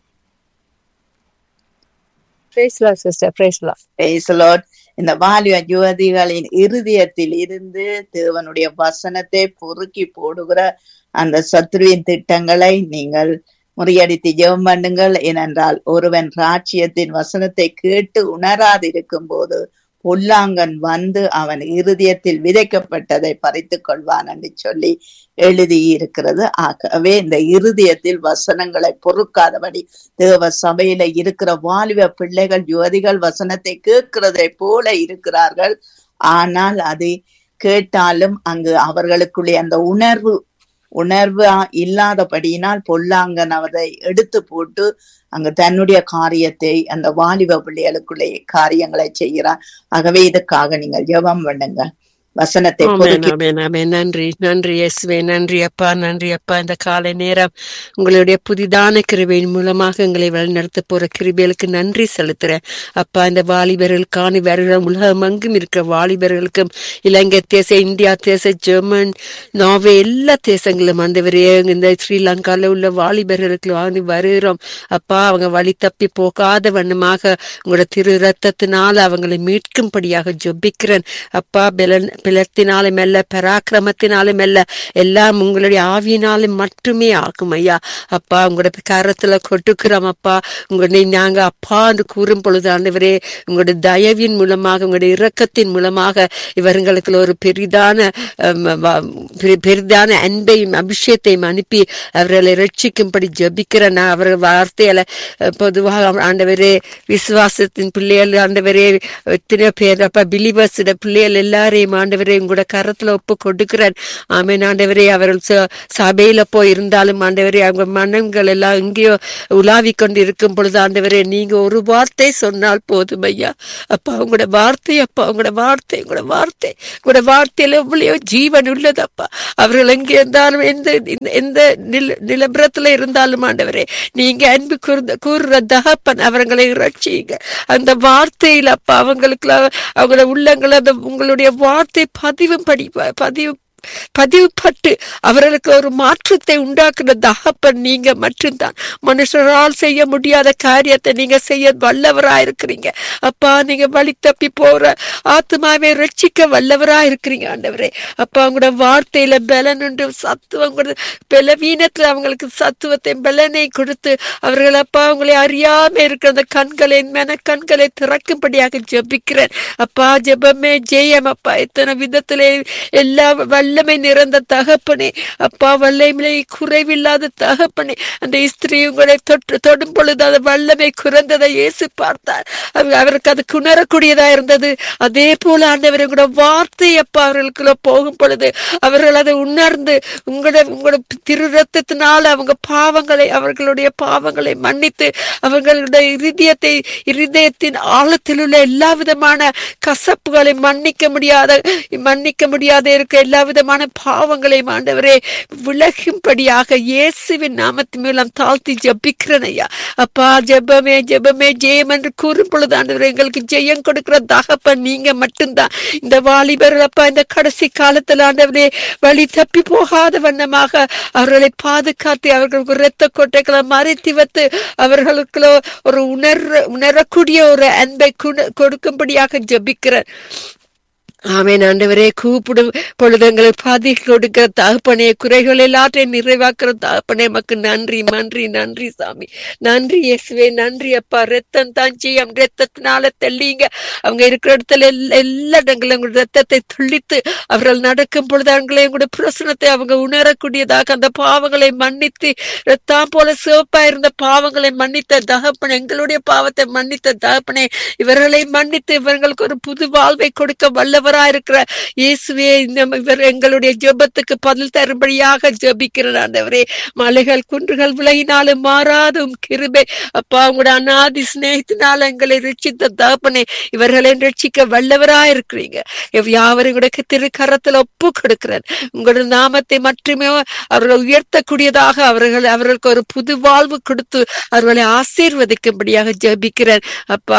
praise the Lord sister praise the Lord praise the Lord இந்த வாலிப யுவதிகளின் இருதயத்தில் இருந்து தேவனுடைய வசனத்தை பொறுக்கி போடுகிற அந்த சத்ருவின் திட்டங்களை நீங்கள் முறியடித்து ஜெபம் பண்ணுங்கள் ஏனென்றால் ஒருவன் ராட்சியத்தின் வசனத்தை கேட்டு உணராதிருக்கும் போது பொல்லாங்கன் வந்து அவன் இருதயத்தில் விதைக்கப்பட்டதை பறித்துக் கொள்வான் என்று சொல்லி எழுதியிருக்கிறது ஆகவே இந்த இருதயத்தில் வசனங்களை பொறுக்காதபடி தேவ சபையில இருக்கிற வாலிப பிள்ளைகள் யுவதிகள் வசனத்தை கேட்கிறதை போல இருக்கிறார்கள் ஆனால் அது கேட்டாலும் அங்கு அவர்களுக்குள்ளே அந்த உணர்வு உணர்வு இல்லாதபடியினால் பொல்லாங்கன் அவரை எடுத்து போட்டு அங்கு தன்னுடைய காரியத்தை அந்த வாலிப பிள்ளைகளுக்குள்ளே காரியங்களை செய்கிறார் ஆகவே இதுக்காக நீங்கள் ஜெபம் பண்ணுங்க வசனத்தை ஆமென் பொறுக்கி ஆமென் ஆமென் நன்றி நன்றி இயேசுவே நன்றி அப்பா நன்றி அப்பா இந்த காலை நேரம் உங்களுடைய புதிதான கிருபையின் மூலமாக எங்களை வழிநடத்த போற கிருபைகளுக்கு நன்றி செலுத்துறேன் அப்பா இந்த வாலிபர்களுக்கான வருகிற உலகம் எங்கும் இருக்கிற வாலிபர்களுக்கும் இலங்கை தேசம் இந்தியா தேசம் ஜெர்மன் நார்வே எல்லா தேசங்களும் ஆண்டவரே இந்த ஸ்ரீலங்கால உள்ள வாலிபர்களுக்கு வாங்கி வருகிறோம் அப்பா அவங்க வழி தப்பி போகாத வண்ணமாக உங்களோட திரு ரத்தத்தினால் அவங்களை மீட்கும்படியாக ஜெபிக்கிறேன் அப்பா பலன் பிளத்தினாலும் அல்ல பராக்கிரமத்தினாலும் அல்ல எல்லாம் உங்களுடைய ஆவியினாலும் மட்டுமே ஆகும் ஐயா அப்பா உங்களோட கரத்துல கொட்டுக்கிறோம் அப்பா உங்களுடைய நாங்க அப்பா என்று கூறும் பொழுது ஆண்டவரே உங்களுடைய தயவின் மூலமாக உங்களுடைய இரக்கத்தின் மூலமாக இவர்களுக்கு ஒரு பெரிதான அம், வ- பெரி- பெரிதான அன்பையும் அபிஷேகத்தையும் அனுப்பி அவர்களை ரட்சிக்கும்படி ஜெபிக்கிற நான் அவர்கள் வார்த்தையில அஹ், பொதுவாக ஆண்டவரே விசுவாசத்தின் பிள்ளைகள் ஆண்டவரே எத்தனை பேர் அப்ப பிலிவர்ஸோட பிள்ளைகள் எல்லாரையும் ஆண்டவரே உங்களோட கரத்துல ஒப்பு கொடுக்கிறேன் ஆமென் ஆண்டவரே அவர்கள் ச- சபையில போய் இருந்தாலும் ஆண்டவரே அவங்க மனங்கள் எல்லாம் எங்கேயோ உலாவி கொண்டு இருக்கும் பொழுது ஆண்டவரே நீங்க ஒரு வார்த்தை சொன்னால் போதும் ஐயா அப்பா உங்களோட வார்த்தை அப்பா உங்களோட வார்த்தை உங்களோட வார்த்தை உங்களோட வார்த்தையில எவ்வளவு ஜீவன் உள்ளது அப்பா அவர்கள் எங்கே இருந்தாலும் எந்த இந்த- எந்த நில நிலபுரத்துல இருந்தாலும் ஆண்டவரே நீங்க அன்பு கூர்ந்த கூறுற தகப்பன் அவர்களை ரட்சிங்க அந்த வார்த்தையில் அப்பா அவங்களுக்கு அவங்களோட உள்ளங்களை அந்த உங்களுடைய வார்த்தை பதிவும் படி பதிவு பதிவுபட்டு அவர்களுக்கு ஒரு மாற்றத்தை உண்டாக்குற தகப்பன் நீங்க மட்டும்தான் மனுஷரால் செய்ய முடியாத காரியத்தை நீங்க செய்ய வல்லவரா இருக்கிறீங்க அப்பா நீங்க வழி தப்பி போற ஆத்மாவை ரட்சிக்க வல்லவரா இருக்கிறீங்க ஆண்டவரே அப்பா உங்களோட வார்த்தையில பலன் உண்டு சத்துவம் கொடுத்து பலவீனத்துல அவங்களுக்கு சத்துவத்தை பலனை கொடுத்து அவர்கள் அப்பா உங்களை அறியாம இருக்கிற அந்த கண்களை மன கண்களை திறக்கும்படியாக ஜெபிக்கிறேன் அப்பா ஜெபமே ஜெயம் அப்பா எத்தனை விதத்திலே எல்லா வல்லமை நிறைந்த தகப்பனே அப்பா வல்லமை குறைவில்லாத தகப்பனே அந்த ஸ்திரீ உங்களை தொட்டு தொடும் பொழுது அது வல்லமை குறைந்ததை இயேசு பார்த்தார் அவ- அவருக்கு அது குணரக்கூடியதா இருந்தது அதே போல ஆண்டவர் உங்களோட வார்த்தை அப்பா அவர்களுக்குள்ள போகும் பொழுது அவர்கள் அதை உணர்ந்து உங்களோட உங்களோட திரு ரத்தத்தினால் அவங்க பாவங்களை அவர்களுடைய பாவங்களை மன்னித்து அவர்களுடைய இருதயத்தை இருதயத்தின் ஆழத்தில் உள்ள எல்லா விதமான கசப்புகளை மன்னிக்க முடியாத மன்னிக்க முடியாத இருக்க எல்லா விதமான பாவங்களை ஆண்டவரே விலகும்படியாக இயேசுவின் நாமத்தின் மூலம் தாழ்த்தி ஜெபிக்கிறேன் ஐயா அப்பா ஜெபமே ஜெபமே ஜெயம் என்று கூறும் பொழுது ஆண்டவரே எங்களுக்கு ஜெயம் கொடுக்கிற தகப்பன் நீங்க மட்டும்தான் இந்த வாலிபர்கள் அப்பா இந்த கடைசி காலத்தில் ஆண்டவரே வழி தப்பி போகாத வண்ணமாக அவர்களை பாதுகாத்து அவர்களுக்கு இரத்த கொட்டைகளை மறைத்து வைத்து அவர்களுக்கு ஒரு உணர் உணரக்கூடிய ஒரு அன்பை குண- கொடுக்கும்படியாக ஜெபிக்கிறேன் ஆமென் ஆண்டவரே கூப்பிடும் பொழுது எங்களுக்கு பதில் கொடுக்கிற தகப்பனே குறைகள் எல்லாத்தையும் நிறைவாக்குற தகப்பனே மக்கு நன்றி நன்றி நன்றி சாமி நன்றி இயேசுவே நன்றி அப்பா ரத்தம் தான் செய்யும் ரத்தத்தினால தெளிங்க அவங்க இருக்கிற இடத்துல எல்லா எல்லா இடங்களும் உங்க ரத்தத்தை துள்ளித்து அவர்கள் நடக்கும் பொழுது அவங்களை உங்களுடைய பிரசனத்தை அவங்க உணரக்கூடியதாக அந்த பாவங்களை மன்னித்து ரத்தம் போல சிவப்பா இருந்த பாவங்களை மன்னித்த தகப்பன் எங்களுடைய பாவத்தை மன்னித்த தகப்பனே இவர்களை மன்னித்து இவர்களுக்கு ஒரு புது வாழ்வை கொடுக்க வல்லவரா இருக்கிற இயேசுவே இந்த இவர் எங்களுடைய ஜெபத்துக்கு பதில் தரும்படியாக ஜெபிக்கிறார் ஆண்டவரே மலைகள் குன்றுகள் விலகினாலும் மாறாதும் கிருபை அப்பா உங்களோட அநாதி சிநேகத்தினால எங்களை ரட்சித்த தகப்பனே இவர்களை ரட்சிக்க வல்லவரா இருக்கிறீங்க எவ் யாவரும் கூட திரு கரத்துல ஒப்பு கொடுக்கிறார் உங்களோட நாமத்தை மட்டுமே அவர்களை உயர்த்தக்கூடியதாக அவர்கள் அவர்களுக்கு ஒரு புது வாழ்வு கொடுத்து அவர்களை ஆசீர்வதிக்கும்படியாக ஜெபிக்கிறார் அப்பா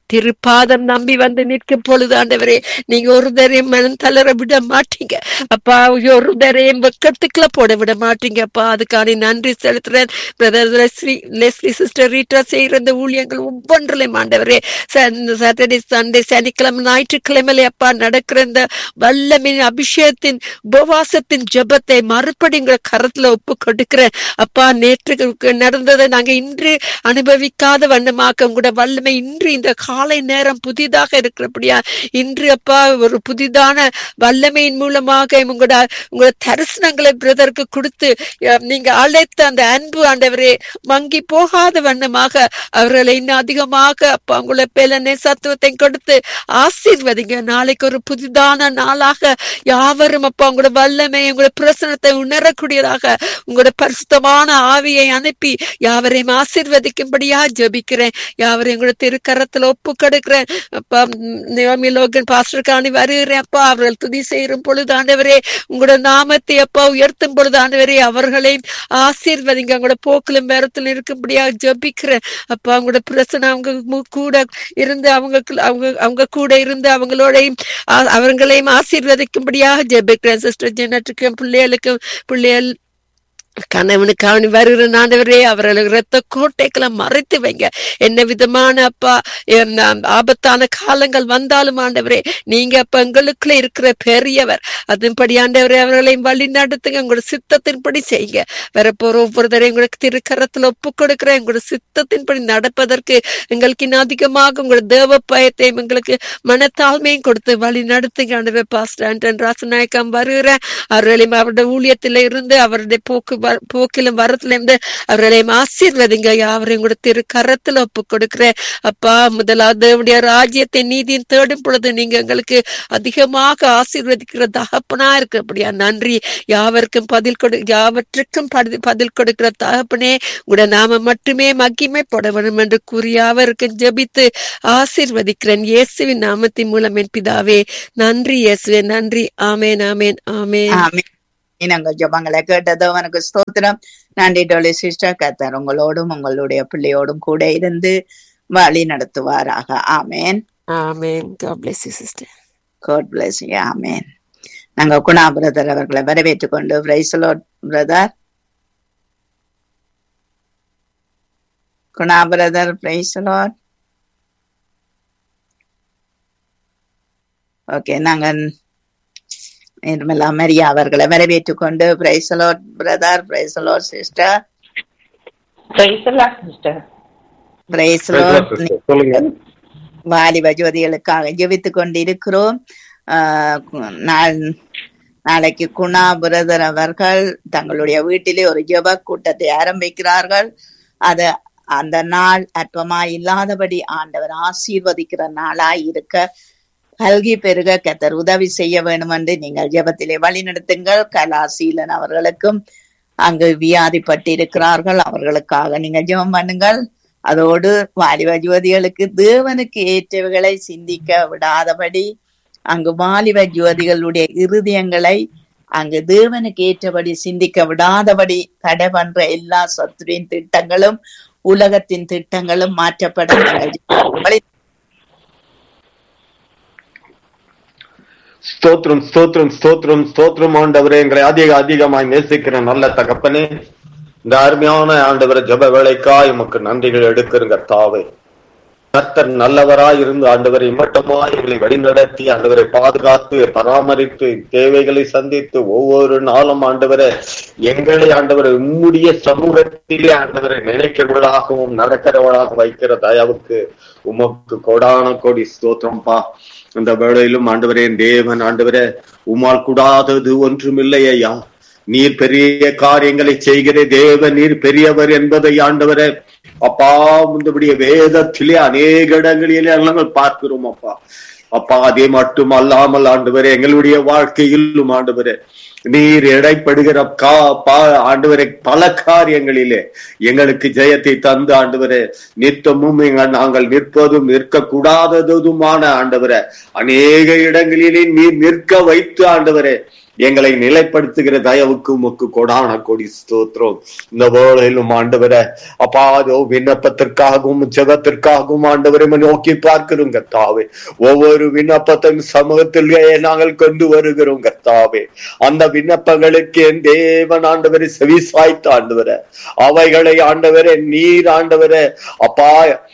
திருப்பாதம் நம்பி வந்து நிற்கும் பொழுது ஆண்டவரே நீங்க ஒரு தரையும் மனம் தளர விட மாட்டீங்க அப்பா ஒரு தரையும் வெக்கத்துக்குள்ள போட விட மாட்டீங்க அப்பா அதுக்கான நன்றி செலுத்துறேன் brother Leslie Leslie sister Rita செய்யற இந்த ஊழியங்கள் ஒவ்வொன்றிலையும் ஆண்டவரே சாட்டர்டே சண்டே சனிக்கிழமை ஞாயிற்றுக்கிழமையில அப்பா நடக்கிற இந்த வல்லமின் அபிஷேகத்தின் உபவாசத்தின் ஜெபத்தை மறுபடிங்கிற கரத்துல ஒப்பு கொடுக்கிறேன் அப்பா நேற்று நடந்ததை நாங்க இன்று அனுபவிக்காத வண்ணமாக்க உங்களோட வல்லமை இன்று இந்த காலை நேரம் புதிதாக இருக்கிறபடியா இன்று அப்பா ஒரு புதிதான வல்லமையின் மூலமாக உங்களோட உங்களோட தரிசனங்களை பிரதருக்கு கொடுத்து அஹ், நீங்க அழைத்த அந்த அன்பு ஆண்டவரே மங்கி போகாத வண்ணமாக அவர்களை இன்னும் அதிகமாக அப்பா உங்களை பேலனை சத்துவத்தை கொடுத்து ஆசீர்வதிங்க நாளைக்கு ஒரு புதிதான நாளாக யாவரும் அப்பா உங்களோட வல்லமை உங்களோட பிரசனத்தை உணரக்கூடியதாக உங்களோட பரிசுத்தமான ஆவியை அனுப்பி யாவரையும் ஆசீர்வதிக்கும்படியா ஜெபிக்கிறேன் யாவரையும் உங்களோட திருக்கரத்துல ஒப்பு கொடுக்கிறேன் அப்பா நியோமி லோகன் பாஸ்டர் காணி வருகிறேன் அப்பா அவர்கள் துதி செய்யும் பொழுது ஆண்டவரே உங்களோட நாமத்தை அப்பா உயர்த்தும் பொழுது ஆண்டவரே அவர்களையும் ஆசீர்வதிங்க உங்களோட போக்கிலும் வேரத்திலும் இருக்கும்படியா ஜெபிக்கிறேன் அப்பா உங்களோட பிரச்சனை அவங்க மு- கூட இருந்து அவங்க அவங்க அவங்க கூட இருந்து அவங்களோடையும் ஆ- அவங்களையும் ஆசீர்வதிக்கும்படியாக ஜெபிக்கிறேன் சிஸ்டர் ஜெனட்டுக்கும் பிள்ளைகளுக்கும் பிள்ளைகள் கணவனுக்கு அவனு வருகிற ஆண்டவரே அவர்களுக்கு ரத்த கோட்டைகளை மறைத்து வைங்க என்ன விதமான அப்பா என்ன ஆபத்தான காலங்கள் வந்தாலும் ஆண்டவரே நீங்க அப்ப எங்களுக்குள்ள இருக்கிற பெரியவர் அதன்படி ஆண்டவரே அவர்களையும் வழி நடத்துங்க உங்களோட சித்தத்தின்படி செய்யுங்க வரப்போற ஒவ்வொருத்தரையும் உங்களுக்கு திருக்கரத்துல ஒப்பு கொடுக்கிறேன் உங்களோட சித்தத்தின்படி நடப்பதற்கு எங்களுக்கு இன்னும் அதிகமாக உங்களோட தேவ பயத்தையும் எங்களுக்கு மனத்தாழ்மையும் கொடுத்து வழி நடத்துங்க ஆண்டவே பாஸ்டர் ஆண்டன் ராசநாயக்கம் வருகிறேன் அவர்களையும் அவருடைய ஊழியத்தில இருந்து அவருடைய போக்கு வ- போக்கிலும் வரத்துல இருந்து அவர்களையும் ஆசீர்வதிங்க யாவரையும் கூட திரு கரத்துல ஒப்பு கொடுக்கிறேன் அப்பா முதலாவது தேவனுடைய ராஜ்யத்தை நீதியும் தேடும் பொழுது நீங்க எங்களுக்கு அதிகமாக ஆசீர்வதிக்கிற தகப்பனா இருக்கிறபடியா நன்றி யாவருக்கும் பதில் கொடு யாவற்றுக்கும் பதி- பதில் கொடுக்கிற தகப்பனே உட நாம மட்டுமே மகிமைப்பட வேண்டும் என்று கூறி யாவருக்கும் ஜெபித்து ஆசீர்வதிக்கிறேன் இயேசுவின் நாமத்தின் மூலம் என் பிதாவே நன்றி இயேசுவே நன்றி ஆமேன் ஆமேன் ஆமேன் ஆமென். நாங்கள் ஜபங்களை கேட்டது அவனுக்கு ஸ்தோத்திரம் நன்றி டோலி சிஸ்டர் கத்தர் உங்களோடும் உங்களுடைய பிள்ளையோடும் கூட இருந்து வழி நடத்துவாராக ஆமேன் ஆமேன் God bless you sister God bless ஆமேன் நாங்க குணா பிரதர் அவர்களை வரவேற்றுக் கொண்டு praise the Lord brother Guna brother praise the Lord okay நாங்க நிர்மலா மரியா அவர்களை வரவேற்றுக் கொண்டு praise the Lord brother praise the Lord sister sister praise the Lord சொல்லுங்க வாலிப ஜோதிகளுக்காக ஜெபித்துக் கொண்டிருக்கிறோம் ஆஹ் நாள் நாளைக்கு குணா பிரதர் அவர்கள் தங்களுடைய வீட்டிலே ஒரு ஜெப கூட்டத்தை ஆரம்பிக்கிறார்கள் அது அந்த நாள் அற்பமாய் இல்லாதபடி ஆண்டவர் ஆசீர்வதிக்கிற நாளாய் இருக்க கல்கி பெருக கத்தர் உதவி செய்ய வேண்டும் என்று நீங்கள் ஜெபத்திலே வழி நடத்துங்கள் கலாசீலன் அவர்களுக்கும் அங்கு வியாதிப்பட்டிருக்கிறார்கள் அவர்களுக்காக நீங்கள் ஜெபம் பண்ணுங்கள் அதோடு வாலிப ஜோதிகளுக்கு தேவனுக்கு ஏற்றவைகளை சிந்திக்க விடாதபடி அங்கு வாலிப ஜோதிகளுடைய இருதயங்களை அங்கு தேவனுக்கு ஏற்றபடி சிந்திக்க விடாதபடி தடை பண்ற எல்லா சத்துரின் திட்டங்களும் உலகத்தின் திட்டங்களும் மாற்றப்பட நீங்கள் வழி- ஸ்தோத்திரம் ஸ்தோத்திரம் ஸ்தோத்திரம் ஸ்தோத்திரம் ஆண்டவரே எங்களை அதிக அதிகமாய் நேசிக்கிற நல்ல தகப்பனே இந்த அருமையான ஆண்டவரை ஜப வேலைக்காய் உமக்கு நன்றிகள் எடுக்கிறங்க தாவே கர்த்தர் நல்லவராய் இருந்து ஆண்டவரை இம்மட்டமாய் எங்களை வழிநடத்தி ஆண்டவரை பாதுகாத்து பராமரித்து தேவைகளை சந்தித்து ஒவ்வொரு நாளும் ஆண்டவரை எங்களை ஆண்டவரை உம்முடைய சமூகத்திலே ஆண்டவரை நினைக்கிறவர்களாகவும் நடக்கிறவர்களாக வைக்கிற தயவுக்கு உமக்கு கொடான கோடி ஸ்தோத்திரம்பா இந்த வேளையிலும் ஆண்டவரே என் தேவன் ஆண்டவரே உமால் கூடாதது ஒன்றுமில்லை ஐயா நீர் பெரிய காரியங்களை செய்கிற தேவன் நீர் பெரியவர் என்பதை ஆண்டவரே அப்பா முந்தபடிய வேதத்திலே அநேக இடங்களிலே நாங்கள் பார்க்கிறோம் அப்பா அப்பா அதே மட்டும் அல்லாமல் ஆண்டவரே எங்களுடைய வாழ்க்கையிலும் ஆண்டவரே நீர் இடைப்படுகிற கா பா ஆண்டவரே பல காரியங்களிலே எங்களுக்கு ஜெயத்தை தந்து ஆண்டவரே நித்தமும் எங்கள் நாங்கள் நிற்பதும் நிற்க கூடாததுமான ஆண்டவரே அநேக இடங்களிலே நீர் நிற்க வைத்து ஆண்டவரே எங்களை நிலைப்படுத்துகிற தயவுக்கு உமக்கு கொடான கொடி ஸ்தோத்திரம் இந்த வேளையிலும் ஆண்டவர அப்பா அதோ விண்ணப்பத்திற்காகவும் ஜெபத்திற்காகவும் ஆண்டவரை நோக்கி பார்க்கிறோம் கர்த்தாவே ஒவ்வொரு விண்ணப்பத்தின் சமூகத்திலே நாங்கள் கொண்டு வருகிறோம் கர்த்தாவே அந்த விண்ணப்பங்களுக்கு என் தேவன் ஆண்டவரை செவிசாய்த்து ஆண்டவர அவைகளை ஆண்டவரே நீர் ஆண்டவரே அப்பா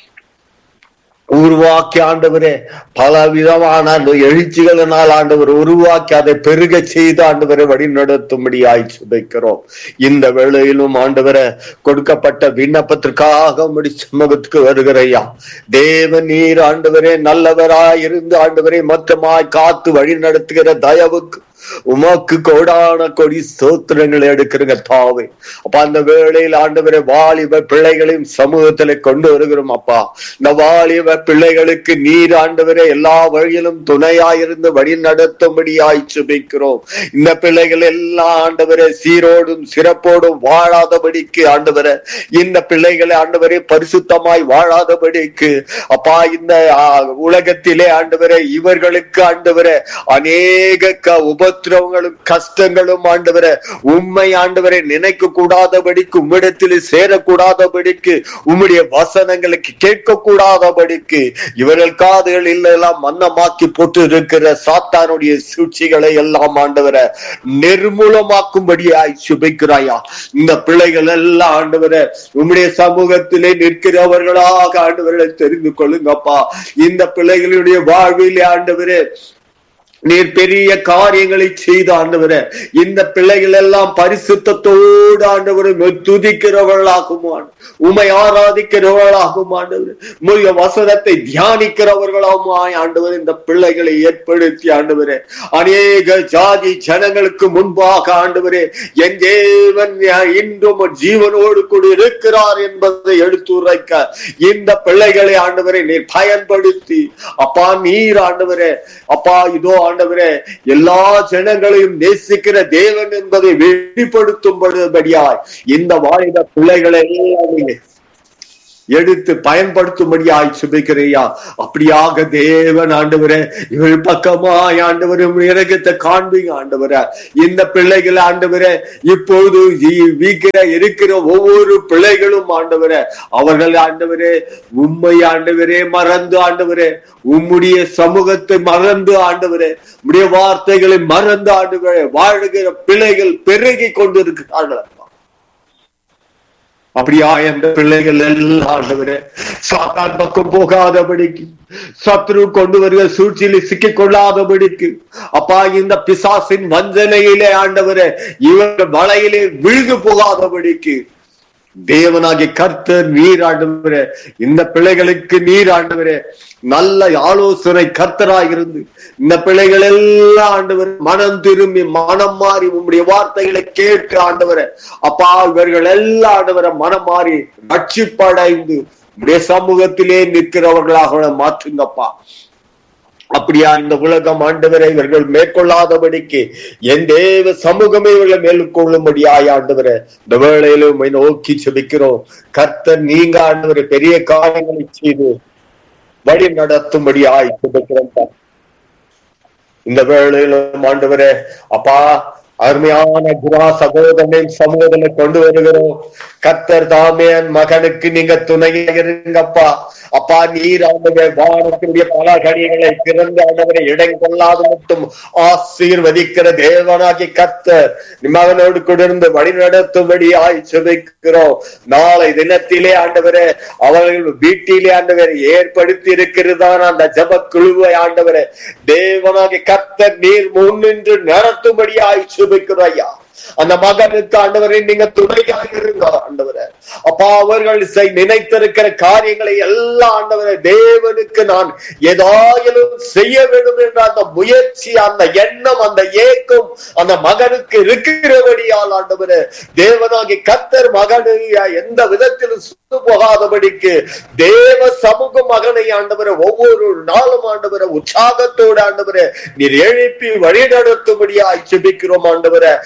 உருவாக்கி ஆண்டவரே பல விதமான அந்த எழுச்சிகளினால் ஆண்டவர் உருவாக்கி அதை பெருக செய்து ஆண்டவரை வழி நடத்தும்படியாய் சுதைக்கிறோம் இந்த வேளையிலும் ஆண்டவரை கொடுக்கப்பட்ட விண்ணப்பத்திற்காக முடி சமூகத்துக்கு வருகிறையா தேவ நீர் ஆண்டவரே நல்லவராய் இருந்து ஆண்டவரை மொத்தமாய் காத்து வழி நடத்துகிற தயவுக்கு உமக்கு கோடான கொடி ஸ்தோத்திரங்களை எடுக்கிறங்க தாவே அப்ப அந்த வேளையில் ஆண்டவரை வாலிப பிள்ளைகளையும் சமூகத்துல கொண்டு வருகிறோம் அப்பா இந்த வாலிப பிள்ளைகளுக்கு நீர் ஆண்டவரை எல்லா வழியிலும் துணையாயிருந்து வழி நடத்தும்படியாய் சுபிக்கிறோம் இந்த பிள்ளைகள் எல்லாம் ஆண்டவரை சீரோடும் சிறப்போடும் வாழாதபடிக்கு ஆண்டவரை இந்த பிள்ளைகளை ஆண்டவரை பரிசுத்தமாய் வாழாதபடிக்கு அப்பா இந்த ஆ, உலகத்திலே ஆண்டவரை இவர்களுக்கு ஆண்டவரை அநேக க- உபத்திரவங்களும் கஷ்டங்களும் ஆண்டவரை உண்மை ஆண்டவரை நினைக்க கூடாதபடிக்கு உம்மிடத்தில் சேரக்கூடாதபடிக்கு உம்முடைய வசனங்களுக்கு கேட்க கூடாதபடிக்கு இவர்கள் காதுகள் எல்லாம் மன்னமாக்கி போட்டு இருக்கிற சாத்தானுடைய சூழ்ச்சிகளை எல்லாம் ஆண்டவரை நிர்மூலமாக்கும்படியாய் சுபிக்கிறாயா இந்த பிள்ளைகள் எல்லாம் ஆண்டவரை உம்முடைய சமூகத்திலே நிற்கிறவர்களாக ஆண்டவர்களை தெரிந்து கொள்ளுங்கப்பா இந்த பிள்ளைகளுடைய வாழ்விலே ஆண்டவரே நீர் பெரிய காரியங்களை செய்த ஆண்டவரே இந்த பிள்ளைகள் எல்லாம் பரிசுத்தத்தோடு ஆண்டவரை துதிக்கிறவர்களாகும் உமை ஆராதிக்கிறவர்களாகும் ஆண்டவர் உம்முடைய வசனத்தை தியானிக்கிறவர்களாமாய் ஆண்டவர் இந்த பிள்ளைகளை ஏற்படுத்தி ஆண்டவரே அநேக ஜாதி ஜனங்களுக்கு முன்பாக ஆண்டவரே என் தேவன் இன்றும் ஜீவனோடு கூட இருக்கிறார் என்பதை எடுத்துரைக்க இந்த பிள்ளைகளை ஆண்டவரை நீர் பயன்படுத்தி அப்பா நீர் ஆண்டவரே அப்பா இதோ ஆண்டவரே எல்லா ஜனங்களையும் நேசிக்கிற தேவன் என்பதை வெளிப்படுத்தும்படியாய் இந்த வாலிப பிள்ளைகளை எல்லாம் நீங்க எடுத்து பயன்படுத்தும்படியாய் சுபிக்கிறையா அப்படியாக தேவன் ஆண்டவரே இவள் பக்கமாய் ஆண்டவரே உம்முடைய இரக்கத்தை காண்பீங்க ஆண்டவரே இந்த பிள்ளைகள் ஆண்டவரே இப்போது இ- வீக்கிற இருக்கிற ஒவ்வொரு பிள்ளைகளும் ஆண்டவரே அவர்கள் ஆண்டவரே உண்மை ஆண்டவரே மறந்து ஆண்டவரே உம்முடைய சமூகத்தை மறந்து ஆண்டவரே உம்முடைய வார்த்தைகளை மறந்து ஆண்டவரே வாழுகிற பிள்ளைகள் பெருகி கொண்டிருக்கிறார்கள் அப்படியா என்ற பிள்ளைகள் எல்லாம் ஆண்டவரே சாத்தான் பக்கம் போகாதபடிக்கு சத்ரு கொண்டு வருகிற சூழ்ச்சியில் சிக்கிக் கொள்ளாதபடிக்கு அப்பா இந்த பிசாசின் வஞ்சனையிலே ஆண்டவரே இவர்கள் வலையிலே விழுந்து போகாதபடிக்கு தேவனாகிய கர்த்தர் நீர் ஆண்டவரே இந்த பிள்ளைகளுக்கு நீர் ஆண்டவரே நல்ல ஆலோசனை கர்த்தராய் இருந்து இந்த பிள்ளைகள் எல்லாம் ஆண்டவர் மனம் திரும்பி மனம் மாறி உம்முடைய வார்த்தைகளை கேட்டு ஆண்டவரே அப்பா இவர்கள் எல்லாம் ஆண்டவரை மனம் மாறி ரட்சிப்படைந்து உம்முடைய சமூகத்திலே நிற்கிறவர்களாக மாற்றுங்கப்பா அப்படியா இந்த உலகம் ஆண்டவரை இவர்கள் மேற்கொள்ளாதபடிக்கு என் தேவ சமூகமே இவர்களை மேற்கொள்ளும்படியாய் ஆண்டவரை இந்த வேளையிலும் உம்மை நோக்கி செபிக்கிறோம் கர்த்தர் நீங்க ஆண்டவரை பெரிய காரியங்களை செய்து வழி நடத்தும்படியாய் செபிக்கிறோம் இந்த வேளையிலும் ஆண்டவரே அப்பா அருமையான குரா சகோதரனையும் சமூகத்தில கொண்டு வருகிறோம் கர்த்தர் தாமே என் மகனுக்கு நீங்க துணையாக இருங்கப்பா அப்பா நீர் ஆண்டவரே வானத்தினுடைய பல கனிகளை பிறந்து ஆண்டவரை இடம் கொள்ளாது மட்டும் ஆசீர்வதிக்கிற தேவனாகி கர்த்தர் நீ மகனோடு கொண்டிருந்து வழி நடத்தும்படியாய் செபிக்கிறோம் நாளை தினத்திலே ஆண்டவரே அவர்கள் வீட்டிலே ஆண்டவரை ஏற்படுத்தி இருக்கிறதான அந்த ஜப குழுவை ஆண்டவரே தேவனாகி கர்த்தர் நீர் முன்னின்று நடத்தும்படியாய் சுபிக்கிறோம் ஐயா அந்த மகனுக்கு ஆண்டவரை நீங்க துணையாக இருங்க ஆண்டவரே அப்பா அவர்கள் செய்- நினைத்திருக்கிற காரியங்களை எல்லாம் ஆண்டவரே தேவனுக்கு நான் ஏதாயிலும் செய்ய வேண்டும் என்ற அந்த முயற்சி அந்த எண்ணம் அந்த ஏக்கம் அந்த மகனுக்கு இருக்கிறபடியால் ஆண்டவரே தேவனாகி கத்தர் மகனை எந்த விதத்திலும் சுத்து போகாதபடிக்கு தேவ சமூக மகனை ஆண்டவரை ஒவ்வொரு நாளும் ஆண்டவரை உற்சாகத்தோடு ஆண்டவரை நீர் எழுப்பி வழி நடத்தும்படியாய் செபிக்கிறோம் ஆண்டவரை அநேக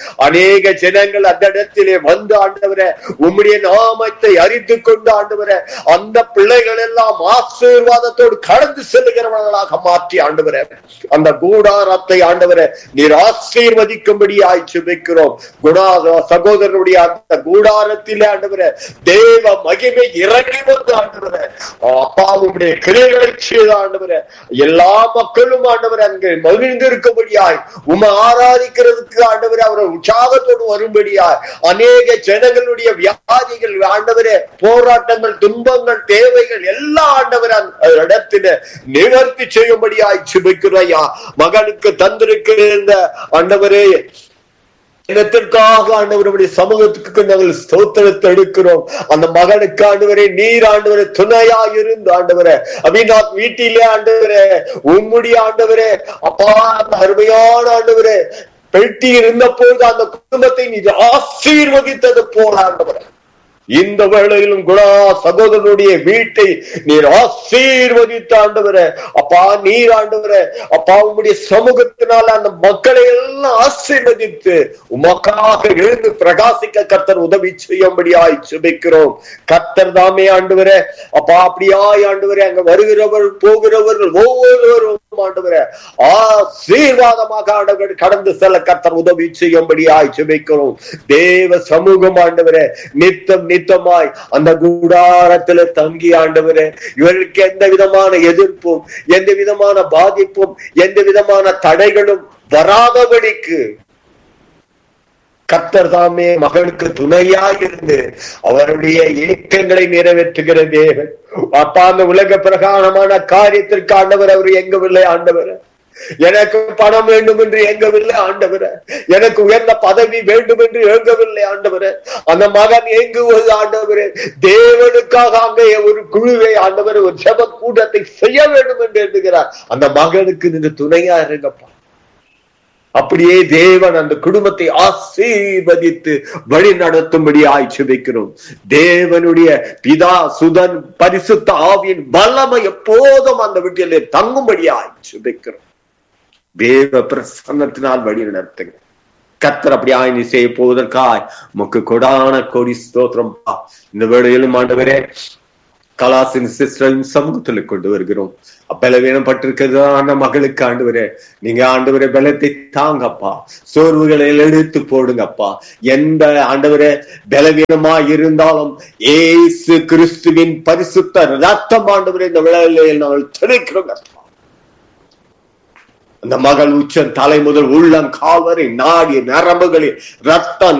அநேக ஜனங்கள் அந்த இடத்திலே வந்து ஆண்டவரே உம்முடைய நாமத்தை அறிந்து கொண்டு ஆண்டவரே அந்த பிள்ளைகள் எல்லாம் ஆசீர்வாதத்தோடு கடந்து செல்லுகிறவர்களாக மாற்றி ஆண்டவரே அந்த கூடாரத்தை ஆண்டவரே நீர் ஆசீர்வதிக்கும்படியாய் சுபிக்கிறோம் குணா சகோதரனுடைய அந்த கூடாரத்திலே ஆண்டவரே தேவ மகிமை இறங்கி வந்து ஆண்டவரே அப்பாவுடைய கிளைகளை செய்த ஆண்டவரே எல்லா மக்களும் ஆண்டவரே அங்கே மகிழ்ந்து இருக்கும்படியாய் உமை ஆராதிக்கிறதுக்கு ஆண்டவரே அவரை உற்சாகத்தோடு வரும்படியாய் அநேக ஜனங்களுடைய வியாதிகள் ஆண்டவரே போராட்டங்கள் துன்பங்கள் தேவைகள் எல்லா ஆண்டவர் அந்த இடத்துல நிவர்த்தி செய்யும்படியாய் சுபிக்கிறையா மகனுக்கு தந்திருக்கிற இந்த ஆண்டவரே இனத்திற்காக ஆண்டவருடைய சமூகத்துக்கு நாங்கள் ஸ்தோத்திரத்தை எடுக்கிறோம் அந்த மகனுக்கு ஆண்டவரே நீர் ஆண்டவரே துணையா இருந்து ஆண்டவரே அபிநாத் வீட்டிலே ஆண்டவரே உம்முடைய ஆண்டவரே அப்பா அந்த அருமையான ஆண்டவரே பெட்டி இருந்த போது அந்த குடும்பத்தை நீர் ஆசீர்வதித்தது போல ஆண்டவரே இந்த வேளையிலும் குணா சகோதரனுடைய வீட்டை நீர் ஆசீர்வதித்த ஆண்டவரே அப்பா நீர் ஆண்டவரே அப்பா உங்களுடைய சமூகத்தினால் அந்த மக்களை எல்லாம் ஆசீர்வதித்து உமக்காக எழுந்து பிரகாசிக்க கர்த்தர் உதவி செய்யும்படியாய் சுபிக்கிறோம் கர்த்தர் தாமே ஆண்டவரே அப்பா அப்படியாய் ஆண்டவரே அங்க வருகிறவர் போகிறவர்கள் ஒவ்வொருவரும் ஆண்டவரே ஆசீர்வாதமாக ஆண்டவர் கடந்து செல்ல கர்த்தர் உதவி செய்யும்படியாய் சுபிக்கிறோம் தேவ சமூகம் ஆண்டவரே நித்தம் நித்தமாய் அந்த கூடாரத்துல தங்கி ஆண்டவரே இவர்களுக்கு எந்த விதமான எதிர்ப்பும் எந்த விதமான பாதிப்பும் எந்த விதமான தடைகளும் வராதபடிக்கு கத்தர் தாமே மகனுக்கு துணையாய் இருந்து அவருடைய ஏக்கங்களை நிறைவேற்றுகிற தேவன் அப்பா அந்த உலக பிரகாரமான காரியத்திற்கு ஆண்டவர் அவர் எங்கவில்லை ஆண்டவர் எனக்கு பணம் வேண்டும் என்று எங்கவில்லை ஆண்டவர எனக்கு உயர்ந்த பதவி வேண்டும் என்று ஏங்கவில்லை ஆண்டவர அந்த மகன் ஏங்குவது ஆண்டவரே தேவனுக்காக அங்கே ஒரு குழுவை ஆண்டவர் ஒரு ஜப கூட்டத்தை செய்ய வேண்டும் என்று எண்ணுகிறார் அந்த மகனுக்கு நீங்க துணையா இருங்கப்பா அப்படியே தேவன் அந்த குடும்பத்தை ஆசீர்வதித்து வழி நடத்தும்படி ஆய்ச்சிக்கிறோம் தேவனுடைய பிதா சுதன் பரிசுத்த ஆவியின் வல்லமை எப்போதும் அந்த வீட்டிலே தங்கும்படி ஆய்ச்சிக்கிறோம் தேவ பிரசன்னத்தினால் வழி நடத்துங்க கத்தர் அப்படி ஆய்ந்து செய்ய போவதற்காய் உமக்கு கொடான கோடி ஸ்தோத்திரம் இந்த வேளையிலும் ஆண்டவரே கலாசின் சிஸ்டரின் சமூகத்துல கொண்டு வருகிறோம் பலவீனப்பட்டிருக்கிறதான மகளுக்கு ஆண்டவரே நீங்க ஆண்டவரே பலத்தை தாங்கப்பா சோர்வுகளை எடுத்து போடுங்கப்பா எந்த ஆண்டவரே பலவீனமா இருந்தாலும் ஏசு கிறிஸ்துவின் பரிசுத்த ரத்தம் ஆண்டவரே இந்த விளையாளையில் நாங்கள் தெளிக்கிறோம் அந்த மகள் உச்சன் தலை முதல் உள்ளம் கால்வரை நாடி நரம்புகளில் ரத்தம்